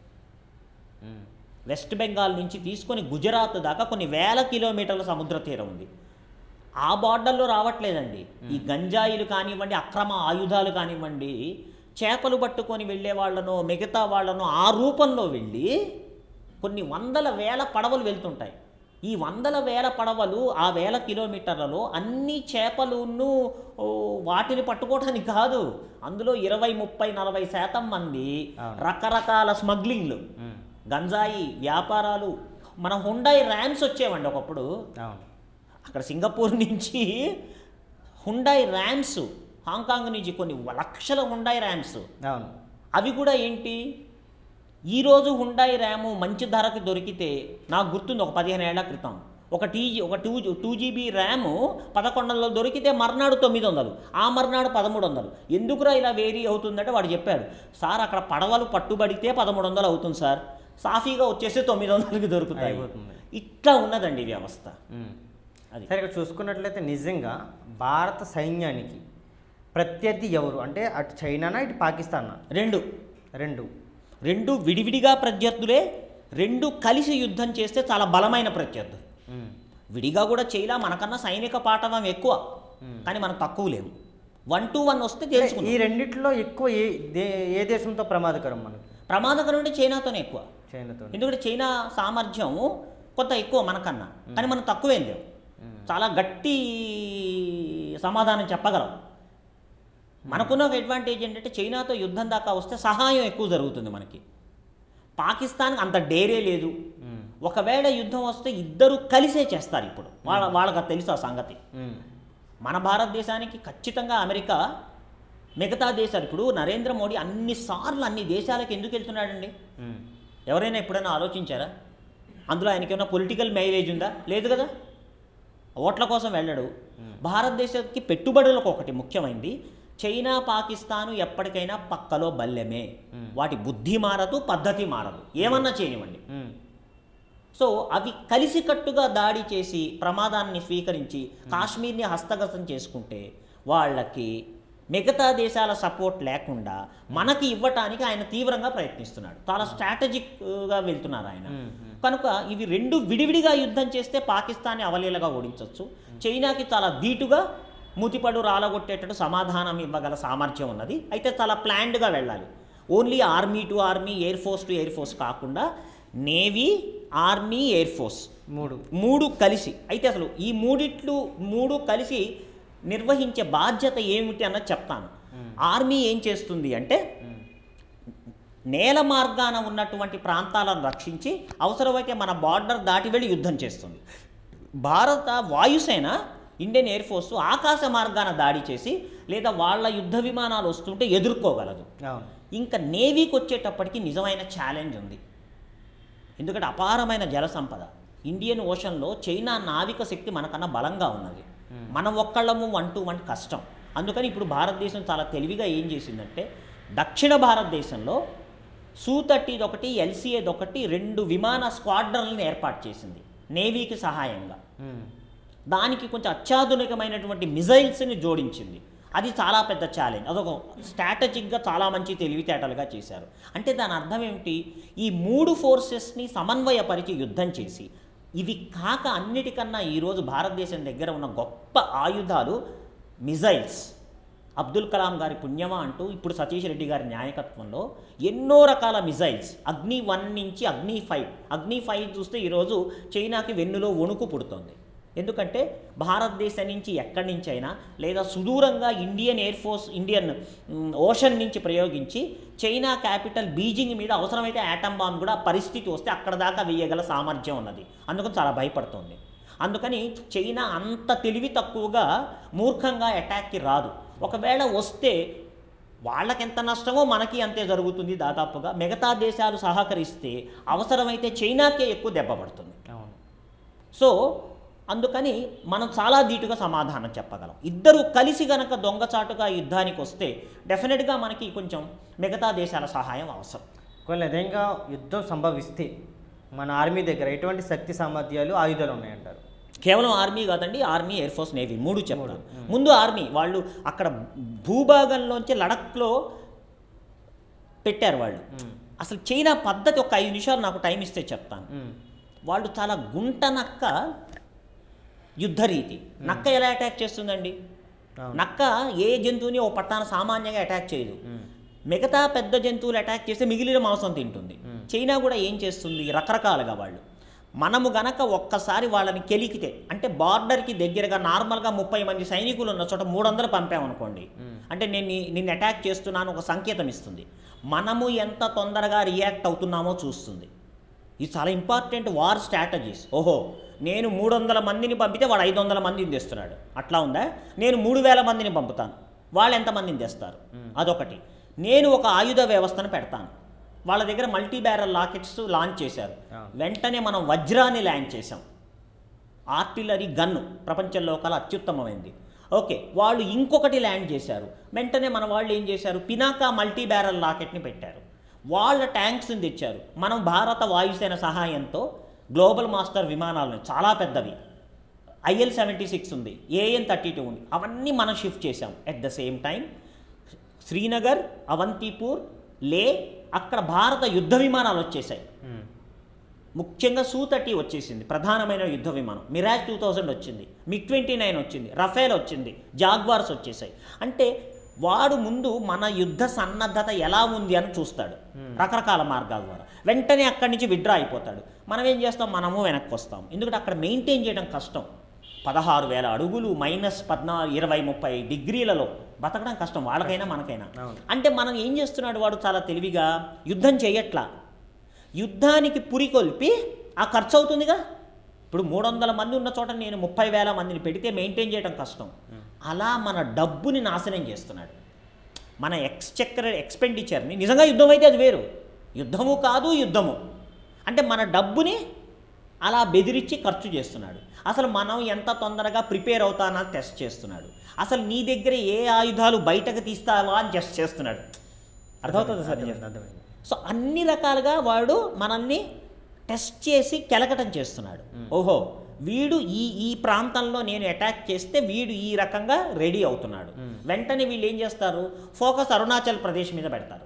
ఉమ్, వెస్ట్ బెంగాల్ నుంచి తీసుకొని గుజరాత్ దాకా కొన్ని వేల కిలోమీటర్ల సముద్ర తీరం ఉంది ఆ బార్డర్లో రావట్లేదండి ఈ గంజాయిలు కానివ్వండి అక్రమ ఆయుధాలు కానివ్వండి చేపలు పట్టుకొని వెళ్ళే వాళ్ళను మిగతా వాళ్ళను ఆ రూపంలో వెళ్ళి కొన్ని వందల వేల పడవలు వెళ్తుంటాయి ఈ వందల వేల పడవలు ఆ వేల కిలోమీటర్లలో అన్ని చేపలును ఓ, వాటిని పట్టుకోవడానికి కాదు అందులో ఇరవై ముప్పై నలభై శాతం మంది అవును. రకరకాల స్మగ్లింగ్లు ఉమ్, గంజాయి వ్యాపారాలు మన హుండాయి ర్యామ్స్ వచ్చేవండి ఒకప్పుడు అవును అక్కడ సింగపూర్ నుంచి హుండాయి ర్యామ్స్ హాంకాంగ్ నుంచి కొన్ని లక్షల హుండాయి ర్యామ్స్ అవును అవి కూడా ఏంటి ఈరోజు హుండాయి ర్యాము మంచి ధరకి దొరికితే నాకు గుర్తుంది ఒక పదిహేను ఏళ్ల క్రితం ఒక టీజీ ఒక టూ టూ జీబీ ర్యాము పదకొండు వందలు దొరికితే మర్నాడు తొమ్మిది వందలు ఆ మర్నాడు పదమూడు వందలు ఎందుకురా ఇలా వేరీ అవుతుందంటే వాడు చెప్పాడు సార్ అక్కడ పడవలు పట్టుబడితే పదమూడు వందలు అవుతుంది సార్ సాఫీగా వచ్చేసి తొమ్మిది వందలకి దొరుకుతాయి అయిపోతుంది. ఇట్లా ఉన్నదండి వ్యవస్థ ఉమ్. అది సరే ఇక్కడ చూసుకున్నట్లయితే నిజంగా భారత సైన్యానికి ప్రత్యర్థి ఎవరు అంటే అటు చైనానా ఇటు పాకిస్తానా రెండు రెండు రెండు విడివిడిగా ప్రత్యర్థులే రెండు కలిసి యుద్ధం చేస్తే చాలా బలమైన ప్రత్యర్థులు ఉమ్, విడిగా కూడా చైనా మనకన్నా సైనిక పాఠవం ఎక్కువ Hmm. కానీ మనం తక్కువ లేము వన్ టు వన్ వస్తే అంటే ఈ తెలుసుకుందాం రెండిట్లో ఎక్కువ ఏ దే ఏ దేశంతో ప్రమాదకరం మనకి ప్రమాదకరం అంటే చైనాతోనే ఎక్కువ చైనాతో ఎందుకంటే చైనా సామర్థ్యం కొంత ఎక్కువ మనకన్నా కానీ మనం తక్కువేం లేవు చాలా గట్టి సమాధానం చెప్పగలం మనకున్న ఒక అడ్వాంటేజ్ ఏంటంటే చైనాతో యుద్ధం దాకా వస్తే సహాయం ఎక్కువ జరుగుతుంది మనకి పాకిస్తాన్కి అంత డేరే లేదు ఉమ్, ఒకవేళ యుద్ధం వస్తే ఇద్దరు కలిసే చేస్తారు ఇప్పుడు వాళ్ళ వాళ్ళకి అది తెలుసు ఆ సంగతి ఉమ్, మన భారతదేశానికి ఖచ్చితంగా అమెరికా మిగతా దేశాలు ఇప్పుడు నరేంద్ర మోడీ అన్నిసార్లు అన్ని దేశాలకు ఎందుకు వెళ్తున్నాడండి ఉమ్, ఎవరైనా ఎప్పుడైనా ఆలోచించారా అందులో ఆయనకి ఏమైనా పొలిటికల్ మైలేజ్ ఉందా లేదు కదా ఓట్ల కోసం వెళ్ళడు భారతదేశానికి పెట్టుబడులకు ఒకటి ముఖ్యమైనది చైనా పాకిస్తాను ఎప్పటికైనా పక్కలో బల్లెమే వాటి బుద్ధి మారదు పద్ధతి మారదు ఏమన్నా చేయనివ్వండి ఉమ్, సో అవి కలిసికట్టుగా దాడి చేసి ప్రమాదాన్ని స్వీకరించి కాశ్మీర్ని హస్తగతం చేసుకుంటే వాళ్ళకి మిగతా దేశాల సపోర్ట్ లేకుండా మనకి ఇవ్వటానికి ఆయన తీవ్రంగా ప్రయత్నిస్తున్నాడు చాలా స్ట్రాటజిక్గా వెళ్తున్నారు ఆయన ఉమ్, ఉమ్. కనుక ఇవి రెండు విడివిడిగా యుద్ధం చేస్తే పాకిస్తాన్ని అవలీలగా ఓడించవచ్చు చైనాకి చాలా ధీటుగా మూతిపడు రాలగొట్టేటట్టు సమాధానం ఇవ్వగల సామర్థ్యం ఉన్నది అయితే చాలా ప్లాన్డ్గా వెళ్ళాలి only army to army air force to air force కాకుండా నేవీ ఆర్మీ ఎయిర్ ఫోర్స్ మూడు మూడు కలిసి అయితే అసలు ఈ మూడిట్లు మూడు కలిసి నిర్వహించే బాధ్యత ఏమిటి అన్నది చెప్తాను ఆర్మీ ఏం చేస్తుంది అంటే ఉమ్, నేల మార్గాన ఉన్నటువంటి ప్రాంతాలను రక్షించి అవసరమైతే మన బార్డర్ దాటి వెళ్ళి యుద్ధం చేస్తుంది భారత వాయుసేన ఇండియన్ ఎయిర్ ఫోర్స్ ఆకాశ మార్గాన దాడి చేసి లేదా వాళ్ళ యుద్ధ విమానాలు వస్తుంటే ఎదుర్కోగలదు అవును ఇంకా నేవీకి వచ్చేటప్పటికి నిజమైన ఛాలెంజ్ ఉంది ఎందుకంటే అపారమైన జల సంపద ఇండియన్ ఓషన్లో చైనా నావిక శక్తి మనకన్నా బలంగా ఉన్నది మనం ఒక్కళ్ళము వన్ టు వన్ కష్టం అందుకని ఇప్పుడు భారతదేశం చాలా తెలివిగా ఏం చేసిందంటే దక్షిణ భారతదేశంలో సూ థర్టీది ఒకటి ఎల్సీఏది ఒకటి రెండు విమాన స్క్వాడ్రన్లను ఏర్పాటు చేసింది నేవీకి సహాయంగా ఉమ్, దానికి కొంచెం అత్యాధునికమైనటువంటి మిజైల్స్ని జోడించింది అది చాలా పెద్ద ఛాలెంజ్ అదొక స్ట్రాటజిక్గా చాలా మంచి తెలివితేటలుగా చేశారు అంటే దాని అర్థం ఏమిటి ఈ మూడు ఫోర్సెస్ని సమన్వయపరిచి యుద్ధం చేసి ఇవి కాక అన్నిటికన్నా ఈరోజు భారతదేశం దగ్గర ఉన్న గొప్ప ఆయుధాలు మిజైల్స్ అబ్దుల్ కలాం గారి పుణ్యమా అంటూ ఇప్పుడు సతీష్ రెడ్డి గారి నాయకత్వంలో ఎన్నో రకాల మిజైల్స్ అగ్ని వన్ నుంచి అగ్ని ఫైవ్ అగ్ని ఫైవ్ చూస్తే ఈరోజు చైనాకి వెన్నులో వణుకు పుడుతోంది ఎందుకంటే భారతదేశం నుంచి ఎక్కడి నుంచి అయినా లేదా సుదూరంగా Indian air Force Indian um, Ocean నుంచి ప్రయోగించి చైనా క్యాపిటల్ బీజింగ్ మీద అవసరమైతే యాటమ్ బాంబ్ కూడా పరిస్థితి వస్తే అక్కడ దాకా వేయగల సామర్థ్యం ఉన్నది అందుకని చాలా భయపడుతుంది అందుకని చైనా అంత తెలివి తక్కువగా మూర్ఖంగా అటాక్కి రాదు ఒకవేళ వస్తే వాళ్ళకి ఎంత నష్టమో మనకి అంతే జరుగుతుంది దాదాపుగా మిగతా దేశాలు సహకరిస్తే అవసరమైతే చైనాకే ఎక్కువ దెబ్బ పడుతుంది అవును సో అందుకని మనం చాలా ధీటుగా సమాధానం చెప్పగలం ఇద్దరు కలిసి గనక దొంగచాటుగా యుద్ధానికి వస్తే డెఫినెట్గా మనకి కొంచెం మిగతా దేశాల సహాయం అవసరం ఒకవేళ నిజంగా యుద్ధం సంభవిస్తే మన ఆర్మీ దగ్గర ఎటువంటి శక్తి సామర్థ్యాలు ఆయుధాలు ఉన్నాయంటారు కేవలం ఆర్మీ కాదండి ఆర్మీ ఎయిర్ ఫోర్స్ నేవీ మూడు చెప్తాను ముందు ఆర్మీ వాళ్ళు అక్కడ భూభాగంలోంచి లడఖ్లో పెట్టారు వాళ్ళు మ్మ్. అసలు చైనా పద్ధతి ఒక ఐదు నిమిషాలు నాకు టైం ఇస్తే చెప్తాను మ్మ్. వాళ్ళు చాలా గుంట నక్క యుద్ధ రీతి నక్క ఎలా అటాక్ చేస్తుందండి అవును. నక్క ఏ జంతువుని ఓ పట్టాన సామాన్యంగా అటాక్ చేయదు మ్మ్. మిగతా పెద్ద జంతువులు అటాక్ చేస్తే మిగిలిన మాంసం తింటుంది చైనా కూడా ఏం చేస్తుంది రకరకాలుగా వాళ్ళు మనము గనక ఒక్కసారి వాళ్ళని కెలికితే అంటే బార్డర్కి దగ్గరగా నార్మల్గా ముప్పై మంది సైనికులు ఉన్న చోట మూడు వందలు పంపామనుకోండి అంటే నేను నీ- నిన్ను అటాక్ చేస్తున్నాను ఒక సంకేతం ఇస్తుంది మనము ఎంత తొందరగా రియాక్ట్ అవుతున్నామో చూస్తుంది ఇది చాలా ఇంపార్టెంట్ వార్ స్ట్రాటజీస్ ఓహో నేను మూడు వందల మందిని పంపితే వాడు ఐదు వందల మందిని తెస్తున్నాడు అట్లా ఉందా నేను మూడు వేల మందిని పంపుతాను వాళ్ళు ఎంతమందిని తెస్తారు అదొకటి నేను ఒక ఆయుధ వ్యవస్థను పెడతాను వాళ్ళ దగ్గర మల్టీ బ్యారల్ లాకెట్స్ లాంచ్ చేశారు అవును. వెంటనే మనం వజ్రాన్ని ల్యాండ్ చేసాం ఆర్టిలరీ గన్ను ప్రపంచంలో కల అత్యుత్తమమైంది ఓకే వాళ్ళు ఇంకొకటి ల్యాండ్ చేశారు వెంటనే మన వాళ్ళు ఏం చేశారు పినాకా మల్టీ బ్యారల్ లాకెట్ని పెట్టారు వాళ్ళ ట్యాంక్స్ని తెచ్చారు మనం భారత వాయుసేన సహాయంతో గ్లోబల్ మాస్టర్ విమానాలను చాలా పెద్దవి ఐఎల్ సెవెంటీ సిక్స్ ఉంది ఏఎన్ థర్టీ టూ ఉంది అవన్నీ మనం షిఫ్ట్ చేసాం at the same time Srinagar Awantipur Leh అక్కడ భారత యుద్ధ విమానాలు వచ్చేసాయి మ్మ్. ముఖ్యంగా సూ థర్టీ వచ్చేసింది ప్రధానమైన యుద్ధ విమానం మిరాజ్ టూ థౌజండ్ వచ్చింది మిగ్ ట్వంటీ నైన్ వచ్చింది రఫేల్ వచ్చింది జాగ్వార్స్ వచ్చేసాయి అంటే వాడు ముందు మన యుద్ధ సన్నద్ధత ఎలా ఉంది అని చూస్తాడు రకరకాల మార్గాల ద్వారా వెంటనే అక్కడి నుంచి విడ్రా అయిపోతాడు మనం ఏం చేస్తాం మనము వెనక్కి వస్తాం ఎందుకంటే అక్కడ మెయింటైన్ చేయడం కష్టం పదహారు వేల అడుగులు మైనస్ పద్నాలుగు ఇరవై ముప్పై డిగ్రీలలో బతకడం కష్టం వాళ్ళకైనా మనకైనా అవును. అంటే మనం ఏం చేస్తున్నాడు వాడు చాలా తెలివిగా యుద్ధం చేయట్లా యుద్ధానికి పురికొల్పి ఆ ఖర్చు అవుతుందిగా ఇప్పుడు మూడు వందల మంది ఉన్న చోట నేను ముప్పై వేల మందిని పెడితే మెయింటైన్ చేయడం కష్టం అలా మన డబ్బుని నాశనం చేస్తున్నాడు మన ఎక్స్చెక్కర్ ఎక్స్పెండిచర్ని నిజంగా యుద్ధం అయితే అది వేరు యుద్ధము కాదు యుద్ధము అంటే మన డబ్బుని అలా బెదిరించి ఖర్చు చేస్తున్నాడు అసలు మనం ఎంత తొందరగా ప్రిపేర్ అవుతానని టెస్ట్ చేస్తున్నాడు అసలు నీ దగ్గర ఏ ఆయుధాలు బయటకు తీస్తావా అని టెస్ట్ చేస్తున్నాడు అర్థమవుతుంది సార్ నేను అర్థమైంది, అర్థమైంది. సో అన్ని రకాలుగా వాడు మనల్ని టెస్ట్ చేసి కెలకటం చేస్తున్నాడు ఓహో వీడు ఈ ఈ ప్రాంతంలో నేను అటాక్ చేస్తే వీడు ఈ రకంగా రెడీ అవుతున్నాడు వెంటనే వీళ్ళు ఏం చేస్తారు ఫోకస్ అరుణాచల్ ప్రదేశ్ మీద పెడతారు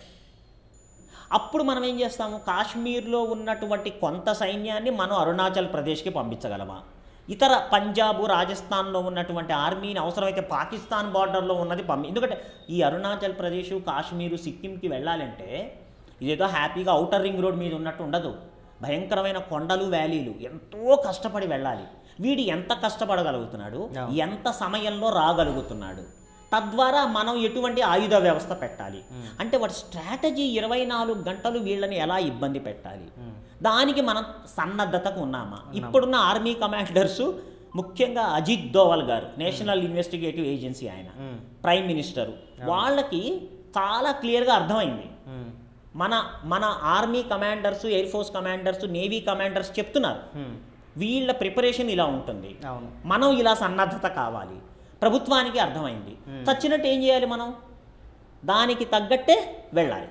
అప్పుడు మనం ఏం చేస్తాము కాశ్మీర్లో ఉన్నటువంటి కొంత సైన్యాన్ని మనం అరుణాచల్ ప్రదేశ్కి పంపించగలమా ఇతర పంజాబ్ రాజస్థాన్లో ఉన్నటువంటి ఆర్మీని అవసరమైతే పాకిస్తాన్ బార్డర్లో ఉన్నది పంపి ఎందుకంటే ఈ అరుణాచల్ ప్రదేశ్ కాశ్మీరు సిక్కింకి వెళ్ళాలంటే ఇదేదో హ్యాపీగా ఔటర్ రింగ్ రోడ్ మీద ఉన్నట్టు ఉండదు భయంకరమైన కొండలు వ్యాలీలు ఎంతో కష్టపడి వెళ్ళాలి వీడు ఎంత కష్టపడగలుగుతున్నాడు Yeah. ఎంత సమయంలో రాగలుగుతున్నాడు తద్వారా మనం ఎటువంటి ఆయుధ వ్యవస్థ పెట్టాలి అంటే వాటి స్ట్రాటజీ ఇరవై నాలుగు గంటలు వీళ్ళని ఎలా ఇబ్బంది పెట్టాలి దానికి మనం సన్నద్ధతకు ఉన్నామా ఇప్పుడున్న ఆర్మీ కమాండర్స్ ముఖ్యంగా అజిత్ దోవల్ గారు నేషనల్ ఇన్వెస్టిగేటివ్ ఏజెన్సీ ఆయన మ్మ్. ప్రైమ్ మినిస్టరు వాళ్ళకి చాలా క్లియర్గా అర్థమైంది మ్మ్. మన మన army commanders air force commanders navy commanders చెప్తున్నారు మ్మ్. వీళ్ళ ప్రిపరేషన్ ఇలా ఉంటుంది అవును మనం ఇలా సన్నద్ధత కావాలి ప్రభుత్వానికి అర్థమైంది చచ్చినట్టు ఏం చేయాలి మనం దానికి తగ్గట్టే వెళ్ళాలి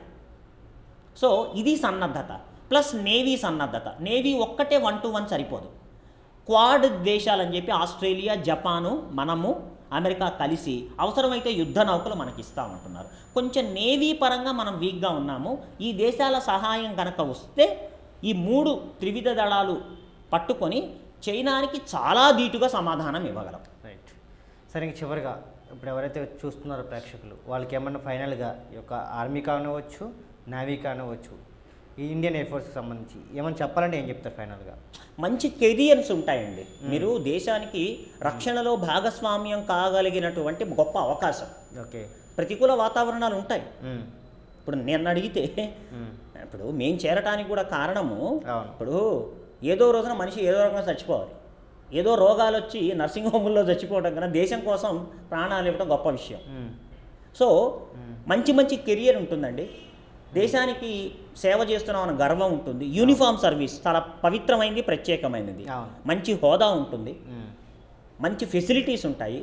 సో ఇది సన్నద్ధత ప్లస్ నేవీ సన్నద్ధత నేవీ ఒక్కటే వన్ టు వన్ సరిపోదు క్వాడ్ దేశాలని చెప్పి ఆస్ట్రేలియా జపాను మనము అమెరికా కలిసి అవసరమైతే యుద్ధ నౌకలు మనకి ఇస్తా ఉంటున్నారు కొంచెం నేవీ పరంగా మనం వీక్గా ఉన్నాము ఈ దేశాల సహాయం కనుక వస్తే ఈ మూడు త్రివిధ దళాలు పట్టుకొని చైనానికి చాలా ధీటుగా సమాధానం ఇవ్వగలం రైట్ సరే ఇంక చివరిగా ఇప్పుడు ఎవరైతే చూస్తున్నారో ప్రేక్షకులు వాళ్ళకి ఏమన్నా ఫైనల్గా ఈ యొక్క ఆర్మీ కానివ్వచ్చు నేవీ కానివ్వచ్చు ఈ ఇండియన్ ఎయిర్ ఫోర్స్కి సంబంధించి ఏమైనా చెప్పాలంటే ఏం చెప్తారు ఫైనల్గా మంచి కెరియర్స్ ఉంటాయండి మీరు దేశానికి రక్షణలో భాగస్వామ్యం కాగలిగినటువంటి గొప్ప అవకాశం ఓకే ప్రతికూల వాతావరణాలు ఉంటాయి ఇప్పుడు నేను అడిగితే ఇప్పుడు మేము చేరటానికి కూడా కారణము అవును. ఇప్పుడు ఏదో రోజున మనిషి ఏదో రకంగా చచ్చిపోవాలి ఏదో రోగాలు వచ్చి నర్సింగ్ హోముల్లో చచ్చిపోవడం కన్నా దేశం కోసం ప్రాణాలు ఇవ్వడం గొప్ప విషయం సో మంచి మంచి కెరియర్ ఉంటుందండి దేశానికి సేవ చేస్తున్నాం అన్న గర్వం ఉంటుంది యూనిఫామ్ సర్వీస్ చాలా పవిత్రమైనది ప్రత్యేకమైనది అవును. మంచి హోదా ఉంటుంది మంచి ఫెసిలిటీస్ ఉంటాయి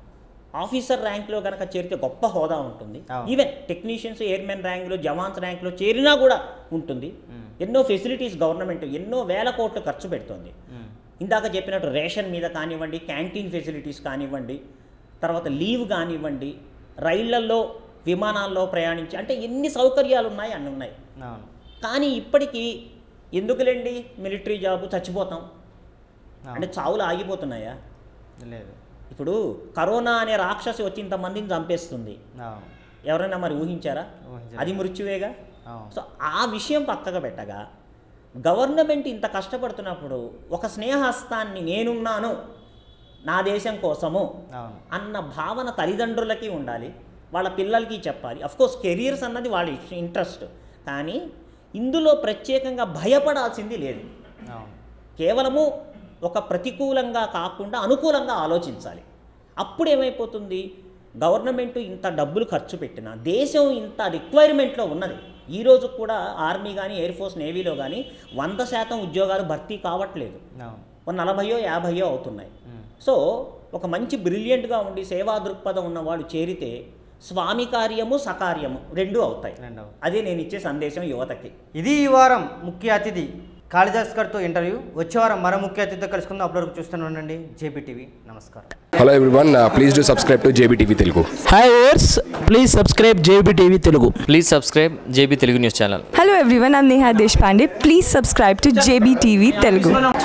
ఆఫీసర్ ర్యాంక్లో కనుక చేరితే గొప్ప హోదా ఉంటుంది అవును. ఈవెన్ టెక్నీషియన్స్ ఎయిర్మెన్ ర్యాంక్లో జవాన్స్ ర్యాంక్లో చేరినా కూడా ఉంటుంది ఎన్నో ఫెసిలిటీస్ గవర్నమెంట్ ఎన్నో వేల కోట్లు ఖర్చు పెడుతుంది ఇందాక చెప్పినట్టు రేషన్ మీద కానివ్వండి క్యాంటీన్ ఫెసిలిటీస్ కానివ్వండి తర్వాత లీవ్ కానివ్వండి రైళ్లల్లో విమానాల్లో ప్రయాణించి అంటే ఎన్ని సౌకర్యాలు ఉన్నాయి అన్ని ఉన్నాయి అవును కానీ ఇప్పటికీ ఎందుకులేండి మిలిటరీ జాబ్ చచ్చిపోతాం అంటే చావులు ఆగిపోతున్నాయా లేదు ఇప్పుడు కరోనా అనే రాక్షసి వచ్చి ఇంతమందిని చంపేస్తుంది అవును ఎవరైనా మరి ఊహించారా ఊహించలేదు. అది మృత్యువేగా అవును సో ఆ విషయం పక్కకు పెట్టగా గవర్నమెంట్ ఇంత కష్టపడుతున్నప్పుడు ఒక స్నేహస్తాన్ని నేనున్నాను నా దేశం కోసము అవును అన్న భావన తల్లిదండ్రులకి ఉండాలి వాళ్ళ పిల్లలకి చెప్పాలి కోర్స్ కెరియర్స్ అన్నది వాళ్ళ ఇంట్రెస్ట్ కానీ ఇందులో ప్రత్యేకంగా భయపడాల్సింది లేదు అవును కేవలము ఒక ప్రతికూలంగా కాకుండా అనుకూలంగా ఆలోచించాలి అప్పుడు ఏమైపోతుంది గవర్నమెంట్ ఇంత డబ్బులు ఖర్చు పెట్టినా దేశం ఇంత రిక్వైర్మెంట్లో ఉన్నది ఈరోజు కూడా ఆర్మీ కానీ ఎయిర్ ఫోర్స్ నేవీలో కానీ వంద శాతం ఉద్యోగాలు భర్తీ కావట్లేదు అవును ఒక నలభయో యాభయో అవుతున్నాయి సో ఒక మంచి బ్రిలియంట్గా ఉండి సేవా దృక్పథం ఉన్నవాడు చేరితే స్వామి కార్యము సకార్యము రెండూ అవుతాయి రెండవ అదే నేను ఇచ్చే సందేశం యువతకి ఇది ఈ వారం ముఖ్య అతిథి కాళిదాస్ గారితో ఇంటర్వ్యూ వచ్చే వారం మరో ముఖ్య అతిథితో కలుసుకుందాం అప్పటివరకు చూస్తూనే ఉండండి జేపీ టీవీ నమస్కారం hello everyone please do subscribe to JBTV Telugu hi ఓర్స్ please subscribe JB TV Telugu please subscribe JB Telugu news channel Hello everyone, I'm Neha Deshpande. Please subscribe to JBTV Telugu.